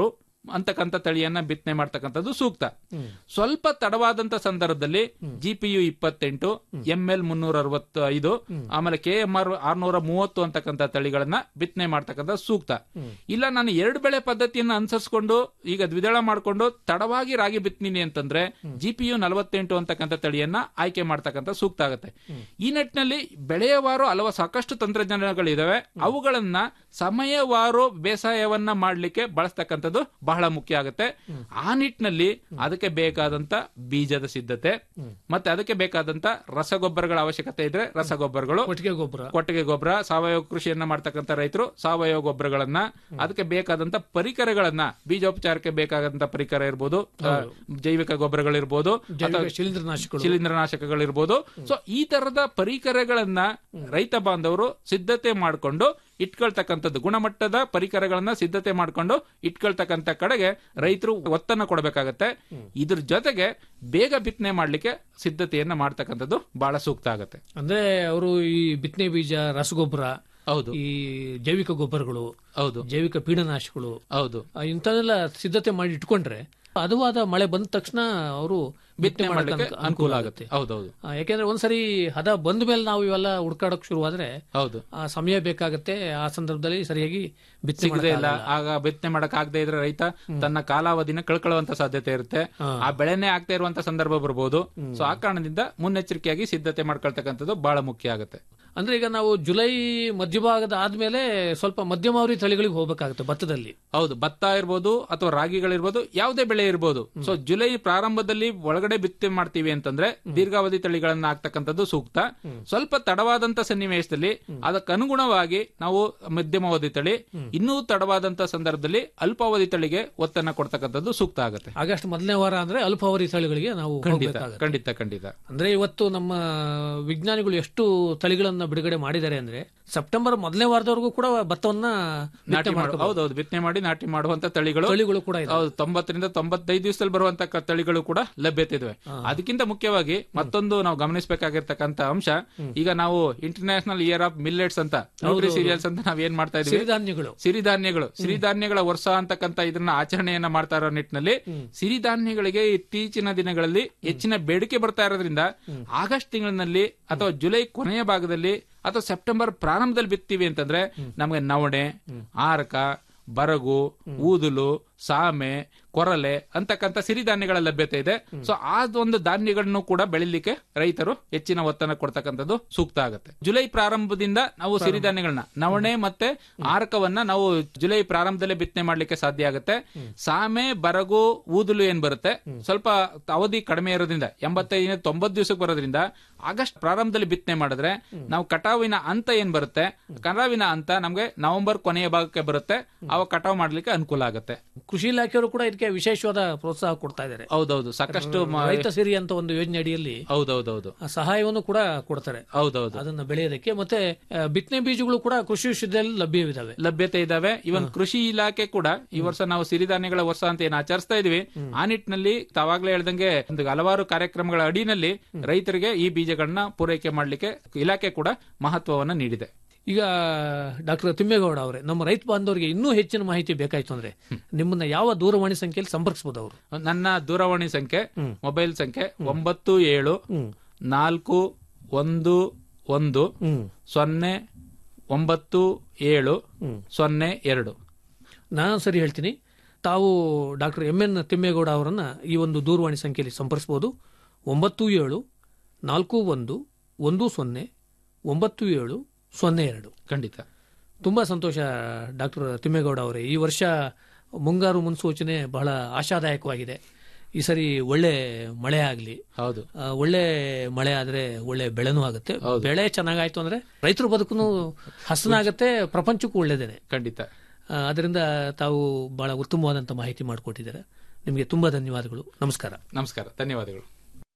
ಅಂತಕ್ಕಂಥ ತಳಿಯನ್ನ ಬಿತ್ತನೆ ಮಾಡ್ತಕ್ಕಂಥದ್ದು ಸೂಕ್ತ ಸ್ವಲ್ಪ ತಡವಾದಂತ ಸಂದರ್ಭದಲ್ಲಿ ಜಿಪಿಯು ಇಪ್ಪತ್ತೆಂಟು ಎಂ ಎಲ್ ಮುನ್ನೂರ ಅರವತ್ತು ಐದು ಆಮೇಲೆ ಕೆ ಎಂ ಆರ್ ಆರ್ನೂರ ಮೂವತ್ತು ಅಂತಕ್ಕಂಥ ತಳಿಗಳನ್ನ ಬಿತ್ತನೆ ಮಾಡ್ತಕ್ಕಂಥ ಸೂಕ್ತ ಇಲ್ಲ ನಾನು ಎರಡು ಬೆಳೆ ಪದ್ಧತಿಯನ್ನ ಅನುಸರಿಸಿಕೊಂಡು ಈಗ ದ್ವಿದಳ ಮಾಡ್ಕೊಂಡು ತಡವಾಗಿ ರಾಗಿ ಬಿತ್ತನಿ ಅಂತಂದ್ರೆ ಜಿಪಿಯು ನಲವತ್ತೆಂಟು ಅಂತಕ್ಕಂಥ ತಳಿಯನ್ನ ಆಯ್ಕೆ ಮಾಡ್ತಕ್ಕಂಥ ಸೂಕ್ತ ಆಗುತ್ತೆ ಈ ನಿಟ್ಟಿನಲ್ಲಿ ಬೆಳೆಯವಾರು ಹಲವು ಸಾಕಷ್ಟು ತಂತ್ರಜ್ಞಾನಗಳಿದಾವೆ ಅವುಗಳನ್ನ ಸಮಯವಾರು ಬೇಸಾಯವನ್ನ ಮಾಡ್ಲಿಕ್ಕೆ ಬಳಸ್ತಕ್ಕಂಥದ್ದು ಬಹಳ ಮುಖ್ಯ ಆಗುತ್ತೆ ಆ ನಿಟ್ಟಿನಲ್ಲಿ ಅದಕ್ಕೆ ಬೇಕಾದಂತ ಬೀಜದ ಸಿದ್ಧತೆ ಮತ್ತೆ ಅದಕ್ಕೆ ಬೇಕಾದಂತ ರಸಗೊಬ್ಬರಗಳ ಅವಶ್ಯಕತೆ ಇದ್ರೆ ರಸಗೊಬ್ಬರಗಳು ಕೊಟ್ಟಿಗೆ ಗೊಬ್ಬರ ಕೊಟ್ಟಿಗೆ ಗೊಬ್ಬರ ಸಾವಯವ ಕೃಷಿಯನ್ನ ಮಾಡ್ತಕ್ಕಂಥ ರೈತರು ಸಾವಯವ ಗೊಬ್ಬರಗಳನ್ನ ಅದಕ್ಕೆ ಬೇಕಾದಂತ ಪರಿಕರಗಳನ್ನ ಬೀಜೋಪಚಾರಕ್ಕೆ ಬೇಕಾದಂತ ಪರಿಕರ ಇರ್ಬೋದು ಆ, ಜೈವಿಕ ಗೊಬ್ಬರಗಳಿರ್ಬೋದು ಜೈವಿಕ ಶಿಲೀಂಧ್ರನಾಶಕಗಳು ಶಿಲೀಂಧ್ರನಾಶಕಗಳಿರ್ಬೋದು ಸೊ ಈ ತರದ ಪರಿಕರಗಳನ್ನ ರೈತ ಬಾಂಧವರು ಸಿದ್ಧತೆ ಮಾಡಿಕೊಂಡು ಇಟ್ಕೊಳ್ತಕ್ಕಂಥದ್ದು ಗುಣಮಟ್ಟದ ಪರಿಕರಗಳನ್ನ ಸಿದ್ಧತೆ ಮಾಡಿಕೊಂಡು ಇಟ್ಕೊಳ್ತಕ್ಕಂಥ ಕಡೆಗೆ ರೈತರು ಒತ್ತನ್ನ ಕೊಡಬೇಕಾಗತ್ತೆ ಇದ್ರ ಜೊತೆಗೆ ಬೇಗ ಬಿತ್ತನೆ ಮಾಡ್ಲಿಕ್ಕೆ ಸಿದ್ಧತೆಯನ್ನ ಮಾಡ್ತಕ್ಕಂಥದ್ದು ಬಹಳ ಸೂಕ್ತ ಆಗತ್ತೆ ಅಂದ್ರೆ ಅವರು ಈ ಬಿತ್ತನೆ ಬೀಜ ರಸಗೊಬ್ಬರ ಹೌದು ಈ ಜೈವಿಕ ಗೊಬ್ಬರಗಳು ಹೌದು ಜೈವಿಕ ಪೀಡನಾಶಕಗಳು ಹೌದು ಆ, ಇಂಥದೆಲ್ಲ ಸಿದ್ಧತೆ ಮಾಡಿ ಇಟ್ಕೊಂಡ್ರೆ ಹದವಾದ ಮಳೆ ಬಂದ ತಕ್ಷಣ ಅವರು ಬಿತ್ತನೆ ಮಾಡಕ್ಕೆ ಮಾಡ್ಲಿಕ್ಕೆ ಅನುಕೂಲ ಆಗುತ್ತೆ ಹೌದೌದು ಆ, ಯಾಕೆಂದ್ರೆ ಒಂದ್ಸರಿ ಹದ ಬಂದ ಮೇಲೆ ನಾವು ಇವೆಲ್ಲ ಹುಡ್ಕಾಡಕ್ ಶುರುವಾದ್ರೆ ಹೌದು ಆ ಸಮಯ ಬೇಕಾಗತ್ತೆ ಆ ಸಂದರ್ಭದಲ್ಲಿ ಸರಿಯಾಗಿ ಬಿತ್ತನೆ ಸಿಗದೆ ಇಲ್ಲ ಮಾಡಕ್ಕಾಗಲ್ಲ. ಆಗ ಬಿತ್ತನೆ ಮಾಡಕ್ ಆಗದೆ ಇದ್ರೆ ರೈತ ತನ್ನ ಕಾಲಾವಧಿನ ಕಳ್ಕೊಳ್ಳುವಂತ ಸಾಧ್ಯತೆ ಇರುತ್ತೆ ಆ ಬೆಳೆನೇ ಆಗ್ತಾ ಇರುವಂತ ಸಂದರ್ಭ ಬರ್ಬೋದು ಸೊ ಆ ಕಾರಣದಿಂದ ಮುನ್ನೆಚ್ಚರಿಕೆಯಾಗಿ ಸಿದ್ಧತೆ ಮಾಡ್ಕೊಳ್ತಕ್ಕಂಥದ್ದು ಬಹಳ ಮುಖ್ಯ ಆಗುತ್ತೆ ಅಂದ್ರೆ ಈಗ ನಾವು ಜುಲೈ ಮಧ್ಯಭಾಗದ ಆದ್ಮೇಲೆ ಸ್ವಲ್ಪ ಮಧ್ಯಮಾವಧಿ ತಳಿಗಳಿಗೆ ಹೋಗ್ಬೇಕಾಗುತ್ತೆ ಭತ್ತದಲ್ಲಿ ಹೌದು ಭತ್ತ ಇರ್ಬೋದು ಅಥವಾ ರಾಗಿಗಳಿರ್ಬೋದು ಯಾವುದೇ ಬೆಳೆ ಇರ್ಬೋದು ಸೊ ಜುಲೈ ಪ್ರಾರಂಭದಲ್ಲಿ ಒಳಗಡೆ ಬಿತ್ತನೆ ಮಾಡ್ತೀವಿ ಅಂತಂದ್ರೆ ದೀರ್ಘಾವಧಿ ತಳಿಗಳನ್ನ ಹಾಕ್ತಕ್ಕಂಥದ್ದು ಸೂಕ್ತ ಸ್ವಲ್ಪ ತಡವಾದಂತ ಸನ್ನಿವೇಶದಲ್ಲಿ ಅದಕ್ಕನುಗುಣವಾಗಿ ನಾವು ಮಧ್ಯಮಾವಧಿ ತಳಿ ಇನ್ನೂ ತಡವಾದಂತ ಸಂದರ್ಭದಲ್ಲಿ ಅಲ್ಪಾವಧಿ ತಳಿಗೆ ಒತ್ತನ್ನ ಕೊಡ್ತಕ್ಕಂಥದ್ದು ಸೂಕ್ತ ಆಗುತ್ತೆ ಆಗಸ್ಟ್ ಮೊದಲನೇ ವಾರ ಅಂದ್ರೆ ಅಲ್ಪಾವಧಿ ತಳಿಗಳಿಗೆ ನಾವು ಖಂಡಿತ ಹೋಗ್ಬೇಕಾಗುತ್ತೆ ಖಂಡಿತ ಖಂಡಿತ ಅಂದ್ರೆ ಇವತ್ತು ನಮ್ಮ ವಿಜ್ಞಾನಿಗಳು ಎಷ್ಟು ತಳಿಗಳನ್ನ ಬಿಡುಗಡೆ ಮಾಡಿದ್ದಾರೆ ಅಂದ್ರೆ ಸೆಪ್ಟೆಂಬರ್ ಮೊದಲನೇ ವಾರದವರೆಗೂ ಕೂಡ ಭತ್ತವನ್ನ ನಾಟಿ ಬಿತ್ತನೆ ಮಾಡು ಮಾಡ್ಕೋಬಹುದು. ಹೌದೌದು ಬಿತ್ತನೆ ಮಾಡಿ ನಾಟಿ ಮಾಡುವಂತ ತಳಿಗಳು ತಳಿಗಳು ಕೂಡ ಇದೆ ಹೌದು ತೊಂಬತ್ತರಿಂದ ತೊಂಬತ್ತೈದು ದಿವಸದಲ್ಲಿ ಬರುವಂತ ಕ- ತಳಿಗಳು ಕೂಡ ಲಭ್ಯತೆ ಇದಾವೆ ಅದಕ್ಕಿಂತ ಮುಖ್ಯವಾಗಿ ಮತ್ತೊಂದು ನಾವು ಗಮನಿಸಬೇಕಾಗಿರ್ತಕ್ಕಂತ ಅಂಶ ಈಗ ನಾವು ಇಂಟರ್ನ್ಯಾಷನಲ್ ಇಯರ್ ಆಫ್ ಮಿಲ್ಲೆಟ್ಸ್ ಅಂತ ನ್ಯೂಟ್ರಿ ಸೀರಿಯಲ್ಸ್ ಅಂತ ನಾವ್ ಏನ್ ಮಾಡ್ತಾ ಇದೀವಿ ಸಿರಿಧಾನ್ಯಗಳು ಸಿರಿಧಾನ್ಯಗಳು ಸಿರಿಧಾನ್ಯಗಳ ವರ್ಷ ಅಂತಕ್ಕಂತ ಇದನ್ನ ಆಚರಣೆಯನ್ನ ಮಾಡ್ತಾ ಇರೋ ನಿಟ್ಟಿನಲ್ಲಿ ಸಿರಿಧಾನ್ಯಗಳಿಗೆ ಇತ್ತೀಚಿನ ದಿನಗಳಲ್ಲಿ ಹೆಚ್ಚಿನ ಬೇಡಿಕೆ ಬರ್ತಾ ಇರೋದ್ರಿಂದ ಆಗಸ್ಟ್ ತಿಂಗಳಿನಲ್ಲಿ ಅಥವಾ ಜುಲೈ ಕೊನೆಯ ಭಾಗದಲ್ಲಿ ಅಥವಾ ಸೆಪ್ಟೆಂಬರ್ ಪ್ರಾರಂಭದಲ್ಲಿ ಬಿತ್ತೀವಿ ಅಂತಂದ್ರೆ ನಮಗೆ ನವಣೆ ಆರಕ ಬರಗು ಊದುಲು ಸಾಮೆ ಕೊರಲೆ ಅಂತಕ್ಕಂಥ ಸಿರಿಧಾನ್ಯಗಳ ಲಭ್ಯತೆ ಇದೆ ಸೊ ಆ ಒಂದು ಧಾನ್ಯಗಳನ್ನು ಕೂಡ ಬೆಳಿಲಿಕ್ಕೆ ರೈತರು ಹೆಚ್ಚಿನ ಒತ್ತನ್ನು ಕೊಡ್ತಕ್ಕಂಥದ್ದು ಸೂಕ್ತ ಆಗುತ್ತೆ ಜುಲೈ ಪ್ರಾರಂಭದಿಂದ ನಾವು ಸಿರಿಧಾನ್ಯಗಳನ್ನ ನವಣೆ ಮತ್ತೆ ಆರಕವನ್ನ ನಾವು ಜುಲೈ ಪ್ರಾರಂಭದಲ್ಲೇ ಬಿತ್ತನೆ ಮಾಡ್ಲಿಕ್ಕೆ ಸಾಧ್ಯ ಆಗುತ್ತೆ ಸಾಮೆ ಬರಗು ಊದುಲು ಏನ್ ಬರುತ್ತೆ ಸ್ವಲ್ಪ ಅವಧಿ ಕಡಿಮೆ ಇರೋದ್ರಿಂದ ಎಂಬತ್ತೈದರಿಂದ ತೊಂಬತ್ತು ದಿವಸಕ್ಕೆ ಬರೋದ್ರಿಂದ ಆಗಸ್ಟ್ ಪ್ರಾರಂಭದಲ್ಲಿ ಬಿತ್ತನೆ ಮಾಡಿದ್ರೆ ನಾವು ಕಟಾವಿನ ಹಂತ ಏನ್ ಬರುತ್ತೆ ಕಟಾವಿನ ಹಂತ ನಮ್ಗೆ ನವೆಂಬರ್ ಕೊನೆಯ ಭಾಗಕ್ಕೆ ಬರುತ್ತೆ ಅವಾಗ ಕಟಾವ್ ಮಾಡ್ಲಿಕ್ಕೆ ಅನುಕೂಲ ಆಗುತ್ತೆ ಕೃಷಿ ಇಲಾಖೆಯವರು ಕೂಡ ಇದಕ್ಕೆ ವಿಶೇಷವಾದ ಪ್ರೋತ್ಸಾಹ ಕೊಡ್ತಾ ಇದ್ದಾರೆ ಹೌದೌದು ಸಾಕಷ್ಟು ಮ- ರೈತ ಸಿರಿ ಅಂತ ಒಂದು ಯೋಜನೆ ಅಡಿಯಲ್ಲಿ ಹೌದೌದೌದು ಆ ಸಹಾಯವನ್ನು ಕೂಡ ಕೊಡ್ತಾರೆ ಹೌದೌದು ಅದನ್ನ ಬೆಳೆಯೋದಕ್ಕೆ ಮತ್ತೆ ಆ, ಬಿತ್ತನೆ ಬೀಜಗಳು ಕೂಡ ಕೃಷಿ ವಿಶ್ವವಿದ್ಯಾಲಯ ಲಭ್ಯವಿದಾವೆ ಲಭ್ಯತೆ ಇದಾವೆ ಇವನ್ ಕೃಷಿ ಇಲಾಖೆ ಕೂಡ ಈ ವರ್ಷ ನಾವು ಸಿರಿಧಾನ್ಯಗಳ ವರ್ಷ ಅಂತ ಏನ್ ಆಚರಿಸ್ತಾ ಇದೀವಿ ಆ ನಿಟ್ಟಿನಲ್ಲಿ ತಾವಾಗ್ಲೇ ಹೇಳ್ದಂಗೆ ಒಂದು ಹಲವಾರು ಕಾರ್ಯಕ್ರಮಗಳ ಅಡಿನಲ್ಲಿ ರೈತರಿಗೆ ಈ ಬೀಜಗಳನ್ನ ಪೂರೈಕೆ ಮಾಡ್ಲಿಕ್ಕೆ ಇಲಾಖೆ ಕೂಡ ಮಹತ್ವವನ್ನ ನೀಡಿದೆ ಈಗ ಡಾಕ್ಟರ್ ತಿಮ್ಮೇಗೌಡ ಅವರೇ ನಮ್ಮ ರೈತ ಬಾಂಧವರಿಗೆ ಇನ್ನೂ ಹೆಚ್ಚಿನ ಮಾಹಿತಿ ಬೇಕಾಯ್ತು ಅಂದ್ರೆ ನಿಮ್ಮನ್ನ ಯಾವ ದೂರವಾಣಿ ಸಂಖ್ಯೆಯಲ್ಲಿ ಸಂಪರ್ಕಿಸಬಹುದು ಅವರು ನನ್ನ ದೂರವಾಣಿ ಸಂಖ್ಯೆ ಮೊಬೈಲ್ ಸಂಖ್ಯೆ ಒಂಬತ್ತು ಏಳು ನಾಲ್ಕು ಒಂದು ಒಂದು ಸೊನ್ನೆ ಒಂಬತ್ತು ಏಳು ಸೊನ್ನೆ ಎರಡು ನಾನು ಸರಿ ಹೇಳ್ತೀನಿ ತಾವು ಡಾಕ್ಟರ್ ಎಂ ಎನ್ ತಿಮ್ಮೇಗೌಡ ಅವರನ್ನ ಈ ಒಂದು ದೂರವಾಣಿ ಸಂಖ್ಯೆಯಲ್ಲಿ ಸಂಪರ್ಕಿಸಬಹುದು ಒಂಬತ್ತು ಏಳು ನಾಲ್ಕು ಒಂದು ಒಂದು ಸೊನ್ನೆ ಒಂಬತ್ತು ಏಳು ಸೊನ್ನೆ ಎರಡು ಖಂಡಿತ ತುಂಬಾ ಸಂತೋಷ ಡಾಕ್ಟರ್ ತಿಮ್ಮೇಗೌಡ ಅವರೇ ಈ ವರ್ಷ ಮುಂಗಾರು ಮುನ್ಸೂಚನೆ ಬಹಳ ಆಶಾದಾಯಕವಾಗಿದೆ ಈ ಸರಿ ಒಳ್ಳೆ ಮಳೆ ಆಗಲಿ ಹೌದು ಒಳ್ಳೆ ಮಳೆ ಆದ್ರೆ ಒಳ್ಳೆ ಬೆಳೆನೂ ಆಗುತ್ತೆ ಬೆಳೆ ಚೆನ್ನಾಗಾಯ್ತು ಅಂದ್ರೆ ರೈತರ ಬದುಕು ಹಸನಾಗತ್ತೆ ಪ್ರಪಂಚಕ್ಕೂ ಒಳ್ಳೇದೇನೆ ಖಂಡಿತ ಆ, ಅದರಿಂದ ತಾವು ಬಹಳ ಉತ್ತಮವಾದಂತ ಮಾಹಿತಿ ಮಾಡಿಕೊಟ್ಟಿದ್ದಾರೆ ನಿಮಗೆ ತುಂಬಾ ಧನ್ಯವಾದಗಳು ನಮಸ್ಕಾರ ನಮಸ್ಕಾರ ಧನ್ಯವಾದಗಳು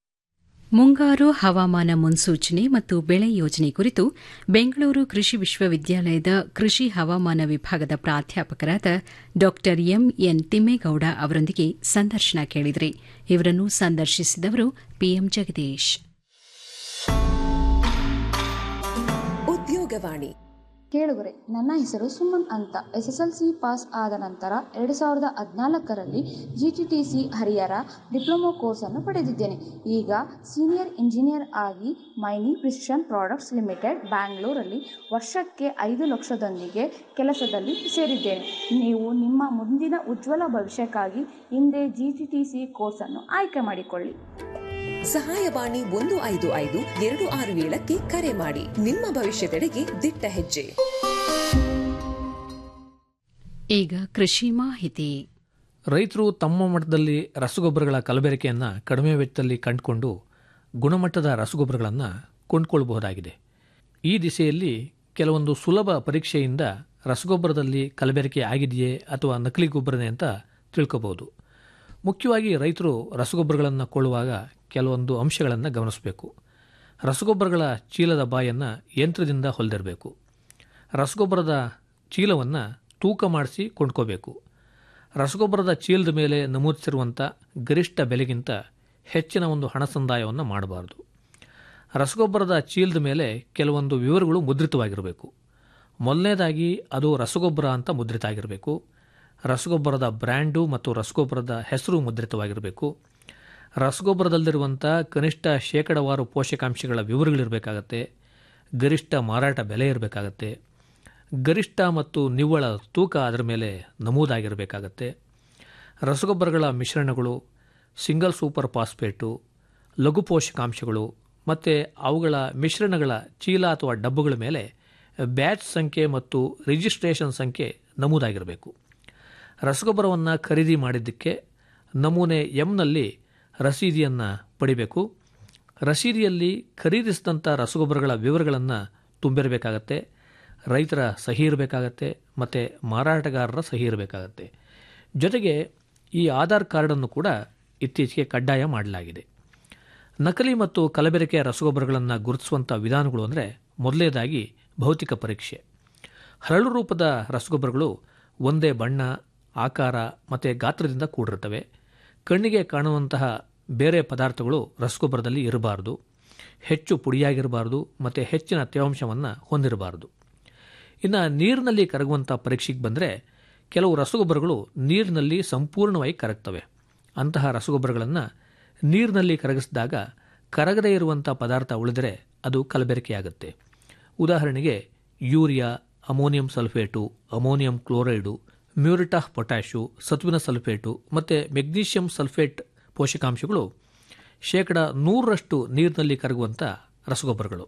ಮುಂಗಾರು ಹವಾಮಾನ ಮುನ್ಸೂಚನೆ ಮತ್ತು ಬೆಳೆ ಯೋಜನೆ ಕುರಿತು ಬೆಂಗಳೂರು ಕೃಷಿ ವಿಶ್ವವಿದ್ಯಾಲಯದ ಕೃಷಿ ಹವಾಮಾನ ವಿಭಾಗದ ಪ್ರಾಧ್ಯಾಪಕರಾದ ಡಾ ಎಂಎನ್ ತಿಮ್ಮೇಗೌಡ ಅವರೊಂದಿಗೆ ಸಂದರ್ಶನ ಕೇಳಿದರೆ ಇವರನ್ನು ಸಂದರ್ಶಿಸಿದವರು ಪಿಎಂ ಜಗದೀಶ್ ಉದ್ಯೋಗವಾಣಿ ಕೇಳುಗರೆ ನನ್ನ ಹೆಸರು ಸುಮನ್ ಅಂತ S S L C pass ಆದ ನಂತರ ಎರಡು ಸಾವಿರದ ಹದಿನಾಲ್ಕರಲ್ಲಿ G T T C Harihar diploma ಕೋರ್ಸನ್ನು ಪಡೆದಿದ್ದೇನೆ ಈಗ ಸೀನಿಯರ್ ಇಂಜಿನಿಯರ್ ಆಗಿ ಮೈನಿ ಪ್ರಿಸಿಷನ್ ಪ್ರಾಡಕ್ಟ್ಸ್ ಲಿಮಿಟೆಡ್ ಬ್ಯಾಂಗ್ಳೂರಲ್ಲಿ ವರ್ಷಕ್ಕೆ ಐದು ಲಕ್ಷದೊಂದಿಗೆ ಕೆಲಸದಲ್ಲಿ ಸೇರಿದ್ದೇನೆ ನೀವು ನಿಮ್ಮ ಮುಂದಿನ ಉಜ್ವಲ ಭವಿಷ್ಯಕ್ಕಾಗಿ ಹಿಂದೆ ಜಿ ಟಿ ಟಿ ಸಿ ಕೋರ್ಸನ್ನು ಆಯ್ಕೆ ಮಾಡಿಕೊಳ್ಳಿ ಸಹಾಯವಾಣಿ ಒಂದು ಐದು ಐದು ಎರಡು ಆರು ಏಳಕ್ಕೆ ಕರೆ ಮಾಡಿ ನಿಮ್ಮ ಭವಿಷ್ಯದೆಡೆಗೆ ದಿಟ್ಟ ಹೆಜ್ಜೆ ಈಗ ಕೃಷಿ ಮಾಹಿತಿ ರೈತರು ತಮ್ಮ ಮಟ್ಟದಲ್ಲಿ ರಸಗೊಬ್ಬರಗಳ ಕಲಬೆರಕೆಯನ್ನು ಕಡಿಮೆ ವೆಚ್ಚದಲ್ಲಿ ಕಂಡುಕೊಂಡು ಗುಣಮಟ್ಟದ ರಸಗೊಬ್ಬರಗಳನ್ನು ಕೊಂಡುಕೊಳ್ಳಬಹುದಾಗಿದೆ ಈ ದಿಸೆಯಲ್ಲಿ ಕೆಲವೊಂದು ಸುಲಭ ಪರೀಕ್ಷೆಯಿಂದ ರಸಗೊಬ್ಬರದಲ್ಲಿ ಕಲಬೆರಕೆ ಆಗಿದೆಯೇ ಅಥವಾ ನಕಲಿ ಗೊಬ್ಬರನೇ ಅಂತ ತಿಳ್ಕೋಬಹುದು ಮುಖ್ಯವಾಗಿ ರೈತರು ರಸಗೊಬ್ಬರಗಳನ್ನು ಕೊಳ್ಳುವಾಗ ಕೆಲವೊಂದು ಅಂಶಗಳನ್ನು ಗಮನಿಸಬೇಕು ರಸಗೊಬ್ಬರಗಳ ಚೀಲದ ಬಾಯನ್ನು ಯಂತ್ರದಿಂದ ಹೊಲಿದಿರಬೇಕು ರಸಗೊಬ್ಬರದ ಚೀಲವನ್ನು ತೂಕ ಮಾಡಿಸಿ ಕೊಂಡ್ಕೋಬೇಕು ರಸಗೊಬ್ಬರದ ಚೀಲದ ಮೇಲೆ ನಮೂದಿಸಿರುವಂಥ ಗರಿಷ್ಠ ಬೆಲೆಗಿಂತ ಹೆಚ್ಚಿನ ಒಂದು ಹಣ ಸಂದಾಯವನ್ನು ಮಾಡಬಾರದು ರಸಗೊಬ್ಬರದ ಚೀಲದ ಮೇಲೆ ಕೆಲವೊಂದು ವಿವರಗಳು ಮುದ್ರಿತವಾಗಿರಬೇಕು ಮೊದಲನೇದಾಗಿ ಅದು ರಸಗೊಬ್ಬರ ಅಂತ ಮುದ್ರಿತ ಆಗಿರಬೇಕು ರಸಗೊಬ್ಬರದ ಬ್ರ್ಯಾಂಡು ಮತ್ತು ರಸಗೊಬ್ಬರದ ಹೆಸರು ಮುದ್ರಿತವಾಗಿರಬೇಕು ರಸಗೊಬ್ಬರದಲ್ಲಿರುವಂಥ ಕನಿಷ್ಠ ಶೇಕಡವಾರು ಪೋಷಕಾಂಶಗಳ ವಿವರಗಳಿರಬೇಕಾಗತ್ತೆ ಗರಿಷ್ಠ ಮಾರಾಟ ಬೆಲೆ ಇರಬೇಕಾಗತ್ತೆ ಗರಿಷ್ಠ ಮತ್ತು ನಿವ್ವಳ ತೂಕ ಅದರ ಮೇಲೆ ನಮೂದಾಗಿರಬೇಕಾಗತ್ತೆ ರಸಗೊಬ್ಬರಗಳ ಮಿಶ್ರಣಗಳು ಸಿಂಗಲ್ ಸೂಪರ್ ಫಾಸ್ಫೇಟು ಲಘು ಪೋಷಕಾಂಶಗಳು ಮತ್ತು ಅವುಗಳ ಮಿಶ್ರಣಗಳ ಚೀಲ ಅಥವಾ ಡಬ್ಬಗಳ ಮೇಲೆ ಬ್ಯಾಚ್ ಸಂಖ್ಯೆ ಮತ್ತು ರಿಜಿಸ್ಟ್ರೇಷನ್ ಸಂಖ್ಯೆ ನಮೂದಾಗಿರಬೇಕು ರಸಗೊಬ್ಬರವನ್ನು ಖರೀದಿ ಮಾಡಿದ್ದಕ್ಕೆ ನಮೂನೆ ಎಂನಲ್ಲಿ ರಸೀದಿಯನ್ನು ಪಡಿಬೇಕು ರಸೀದಿಯಲ್ಲಿ ಖರೀದಿಸಿದಂಥ ರಸಗೊಬ್ಬರಗಳ ವಿವರಗಳನ್ನು ತುಂಬಿರಬೇಕಾಗತ್ತೆ ರೈತರ ಸಹಿ ಇರಬೇಕಾಗತ್ತೆ ಮತ್ತು ಮಾರಾಟಗಾರರ ಸಹಿ ಇರಬೇಕಾಗತ್ತೆ ಜೊತೆಗೆ ಈ ಆಧಾರ್ ಕಾರ್ಡನ್ನು ಕೂಡ ಇತ್ತೀಚೆಗೆ ಕಡ್ಡಾಯ ಮಾಡಲಾಗಿದೆ ನಕಲಿ ಮತ್ತು ಕಲಬೆರಕೆ ರಸಗೊಬ್ಬರಗಳನ್ನು ಗುರುತಿಸುವಂಥ ವಿಧಾನಗಳು ಅಂದರೆ ಮೊದಲನೇದಾಗಿ ಭೌತಿಕ ಪರೀಕ್ಷೆ ಹರಳು ರೂಪದ ರಸಗೊಬ್ಬರಗಳು ಒಂದೇ ಬಣ್ಣ ಆಕಾರ ಮತ್ತು ಗಾತ್ರದಿಂದ ಕೂಡಿರುತ್ತವೆ ಕಣ್ಣಿಗೆ ಕಾಣುವಂತಹ ಬೇರೆ ಪದಾರ್ಥಗಳು ರಸಗೊಬ್ಬರದಲ್ಲಿ ಇರಬಾರದು ಹೆಚ್ಚು ಪುಡಿಯಾಗಿರಬಾರದು ಮತ್ತು ಹೆಚ್ಚಿನ ತೇವಾಂಶವನ್ನು ಹೊಂದಿರಬಾರದು ಇನ್ನು ನೀರಿನಲ್ಲಿ ಕರಗುವಂಥ ಪರೀಕ್ಷೆಗೆ ಬಂದರೆ ಕೆಲವು ರಸಗೊಬ್ಬರಗಳು ನೀರಿನಲ್ಲಿ ಸಂಪೂರ್ಣವಾಗಿ ಕರಗ್ತವೆ ಅಂತಹ ರಸಗೊಬ್ಬರಗಳನ್ನು ನೀರಿನಲ್ಲಿ ಕರಗಿಸಿದಾಗ ಕರಗದೇ ಇರುವಂಥ ಪದಾರ್ಥ ಉಳಿದರೆ ಅದು ಕಲಬೆರಕೆಯಾಗುತ್ತೆ ಉದಾಹರಣೆಗೆ urea ammonium sulphate ammonium chloride muriate of potash ಸತ್ವಿನ ಸಲ್ಫೇಟು ಮತ್ತು ಮೆಗ್ನೀಷಿಯಂ ಸಲ್ಫೇಟ್ ಪೋಷಕಾಂಶಗಳು ಶೇಕಡ ನೂರರಷ್ಟು ನೀರಿನಲ್ಲಿ ಕರಗುವಂಥ ರಸಗೊಬ್ಬರಗಳು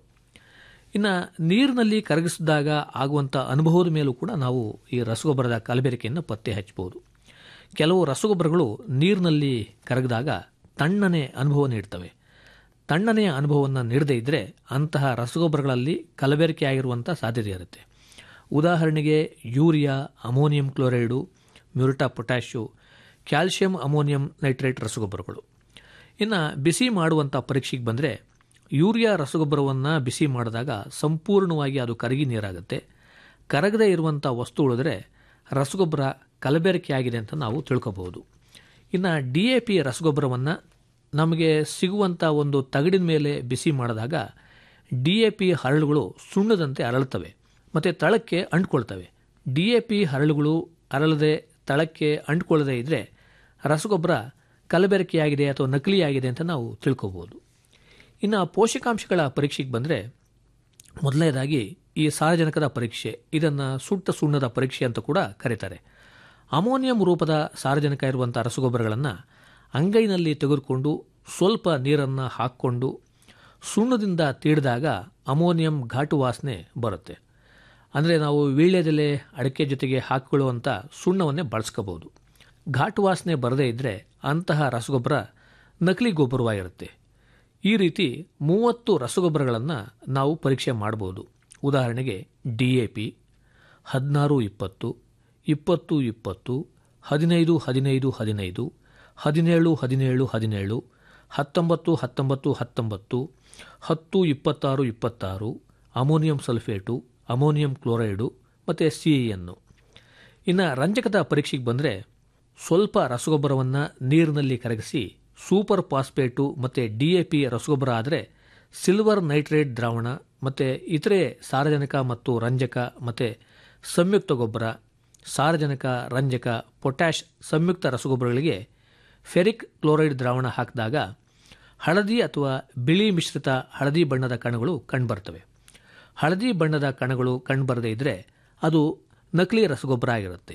ಇನ್ನು ನೀರಿನಲ್ಲಿ ಕರಗಿಸಿದಾಗ ಆಗುವಂಥ ಅನುಭವದ ಮೇಲೂ ಕೂಡ ನಾವು ಈ ರಸಗೊಬ್ಬರದ ಕಲಬೆರಕೆಯನ್ನು ಪತ್ತೆ ಹಚ್ಚಬಹುದು ಕೆಲವು ರಸಗೊಬ್ಬರಗಳು ನೀರಿನಲ್ಲಿ ಕರಗಿದಾಗ ತಣ್ಣನೆ ಅನುಭವ ನೀಡ್ತವೆ ತಣ್ಣನೆಯ ಅನುಭವವನ್ನು ನೀಡದೇ ಇದ್ದರೆ ಅಂತಹ ರಸಗೊಬ್ಬರಗಳಲ್ಲಿ ಕಲಬೆರಕೆ ಆಗಿರುವಂಥ ಸಾಧ್ಯತೆ ಇರುತ್ತೆ ಉದಾಹರಣೆಗೆ urea ammonium chloride muriate potash calcium ammonium nitrate ರಸಗೊಬ್ಬರಗಳು ಇನ್ನು ಬಿಸಿ ಮಾಡುವಂಥ ಪರೀಕ್ಷೆಗೆ ಬಂದರೆ ಯೂರಿಯಾ ರಸಗೊಬ್ಬರವನ್ನು ಬಿಸಿ ಮಾಡಿದಾಗ ಸಂಪೂರ್ಣವಾಗಿ ಅದು ಕರಗಿ ನೀರಾಗುತ್ತೆ ಕರಗದೇ ಇರುವಂಥ ವಸ್ತು ಉಳಿದ್ರೆ ರಸಗೊಬ್ಬರ ಕಲಬೆರಕೆ ಆಗಿದೆ ಅಂತ ನಾವು ತಿಳ್ಕೋಬಹುದು ಇನ್ನು ಡಿ ಎ ಪಿ ರಸಗೊಬ್ಬರವನ್ನು ನಮಗೆ ಸಿಗುವಂಥ ಒಂದು ತಗಡಿನ ಮೇಲೆ ಬಿಸಿ ಮಾಡಿದಾಗ ಡಿ ಎ ಪಿ ಹರಳುಗಳು ಸುಣ್ಣದಂತೆ ಅರಳುತ್ತವೆ ಮತ್ತು ತಳಕ್ಕೆ ಅಂಟ್ಕೊಳ್ತವೆ ಡಿ ಎ ಪಿ ಹರಳುಗಳು ಅರಳದೆ ತಳಕ್ಕೆ ಅಂಟ್ಕೊಳ್ಳದೇ ಇದ್ದರೆ ರಸಗೊಬ್ಬರ ಕಲಬೆರಕೆಯಾಗಿದೆ ಅಥವಾ ನಕಲಿಯಾಗಿದೆ ಅಂತ ನಾವು ತಿಳ್ಕೋಬೋದು ಇನ್ನು ಪೋಷಕಾಂಶಗಳ ಪರೀಕ್ಷೆಗೆ ಬಂದರೆ ಮೊದಲನೇದಾಗಿ ಈ ಸಾರಜನಕದ ಪರೀಕ್ಷೆ ಇದನ್ನು ಸುಟ್ಟ ಸುಣ್ಣದ ಪರೀಕ್ಷೆ ಅಂತ ಕೂಡ ಕರೀತಾರೆ ಅಮೋನಿಯಂ ರೂಪದ ಸಾರಜನಕ ಇರುವಂಥ ರಸಗೊಬ್ಬರಗಳನ್ನು ಅಂಗೈನಲ್ಲಿ ತೆಗೆದುಕೊಂಡು ಸ್ವಲ್ಪ ನೀರನ್ನು ಹಾಕ್ಕೊಂಡು ಸುಣ್ಣದಿಂದ ತೀಡಿದಾಗ ಅಮೋನಿಯಂ ಘಾಟು ವಾಸನೆ ಬರುತ್ತೆ ಅಂದರೆ ನಾವು ವೀಳ್ಯದೆಲೆ ಅಡಿಕೆ ಜೊತೆಗೆ ಹಾಕಿಕೊಳ್ಳುವಂಥ ಸುಣ್ಣವನ್ನೇ ಬಳಸ್ಕೋಬಹುದು ಘಾಟು ವಾಸನೆ ಬರದೇ ಇದ್ದರೆ ಅಂತಹ ರಸಗೊಬ್ಬರ ನಕಲಿ ಗೊಬ್ಬರವಾಗಿರುತ್ತೆ ಈ ರೀತಿ ಮೂವತ್ತು ರಸಗೊಬ್ಬರಗಳನ್ನು ನಾವು ಪರೀಕ್ಷೆ ಮಾಡಬಹುದು ಉದಾಹರಣೆಗೆ ಡಿ ಎ ಪಿ ಹದಿನಾರು ಇಪ್ಪತ್ತು ಇಪ್ಪತ್ತು ಇಪ್ಪತ್ತು ಹದಿನೈದು ಹದಿನೈದು ಹದಿನೈದು ಹದಿನೇಳು ಹದಿನೇಳು ಹದಿನೇಳು ಹತ್ತೊಂಬತ್ತು ಹತ್ತೊಂಬತ್ತು ಹತ್ತೊಂಬತ್ತು ಹತ್ತು ಇಪ್ಪತ್ತಾರು ಇಪ್ಪತ್ತಾರು ಅಮೋನಿಯಂ ಸಲ್ಫೇಟು ಅಮೋನಿಯಂ ಕ್ಲೋರೈಡು ಮತ್ತು ಸಿ ಎನ್ನು ಇನ್ನು ರಂಜಕದ ಪರೀಕ್ಷೆಗೆ ಬಂದರೆ ಸ್ವಲ್ಪ ರಸಗೊಬ್ಬರವನ್ನು ನೀರಿನಲ್ಲಿ ಕರಗಿಸಿ ಸೂಪರ್ ಫಾಸ್ಫೇಟು ಮತ್ತು ಡಿ ಎ ಪಿ ರಸಗೊಬ್ಬರ ಆದರೆ ಸಿಲ್ವರ್ ನೈಟ್ರೇಟ್ ದ್ರಾವಣ ಮತ್ತು ಇತರೆ ಸಾರಜನಕ ಮತ್ತು ರಂಜಕ ಮತ್ತು ಸಂಯುಕ್ತ ಗೊಬ್ಬರ ಸಾರಜನಕ ರಂಜಕ ಪೊಟ್ಯಾಷ್ ಸಂಯುಕ್ತ ರಸಗೊಬ್ಬರಗಳಿಗೆ ಫೆರಿಕ್ ಕ್ಲೋರೈಡ್ ದ್ರಾವಣ ಹಾಕಿದಾಗ ಹಳದಿ ಅಥವಾ ಬಿಳಿ ಮಿಶ್ರಿತ ಹಳದಿ ಬಣ್ಣದ ಕಣಗಳು ಕಂಡುಬರ್ತವೆ ಹಳದಿ ಬಣ್ಣದ ಕಣಗಳು ಕಂಡುಬರದೇ ಇದ್ದರೆ ಅದು ನಕಲಿ ರಸಗೊಬ್ಬರ ಆಗಿರುತ್ತೆ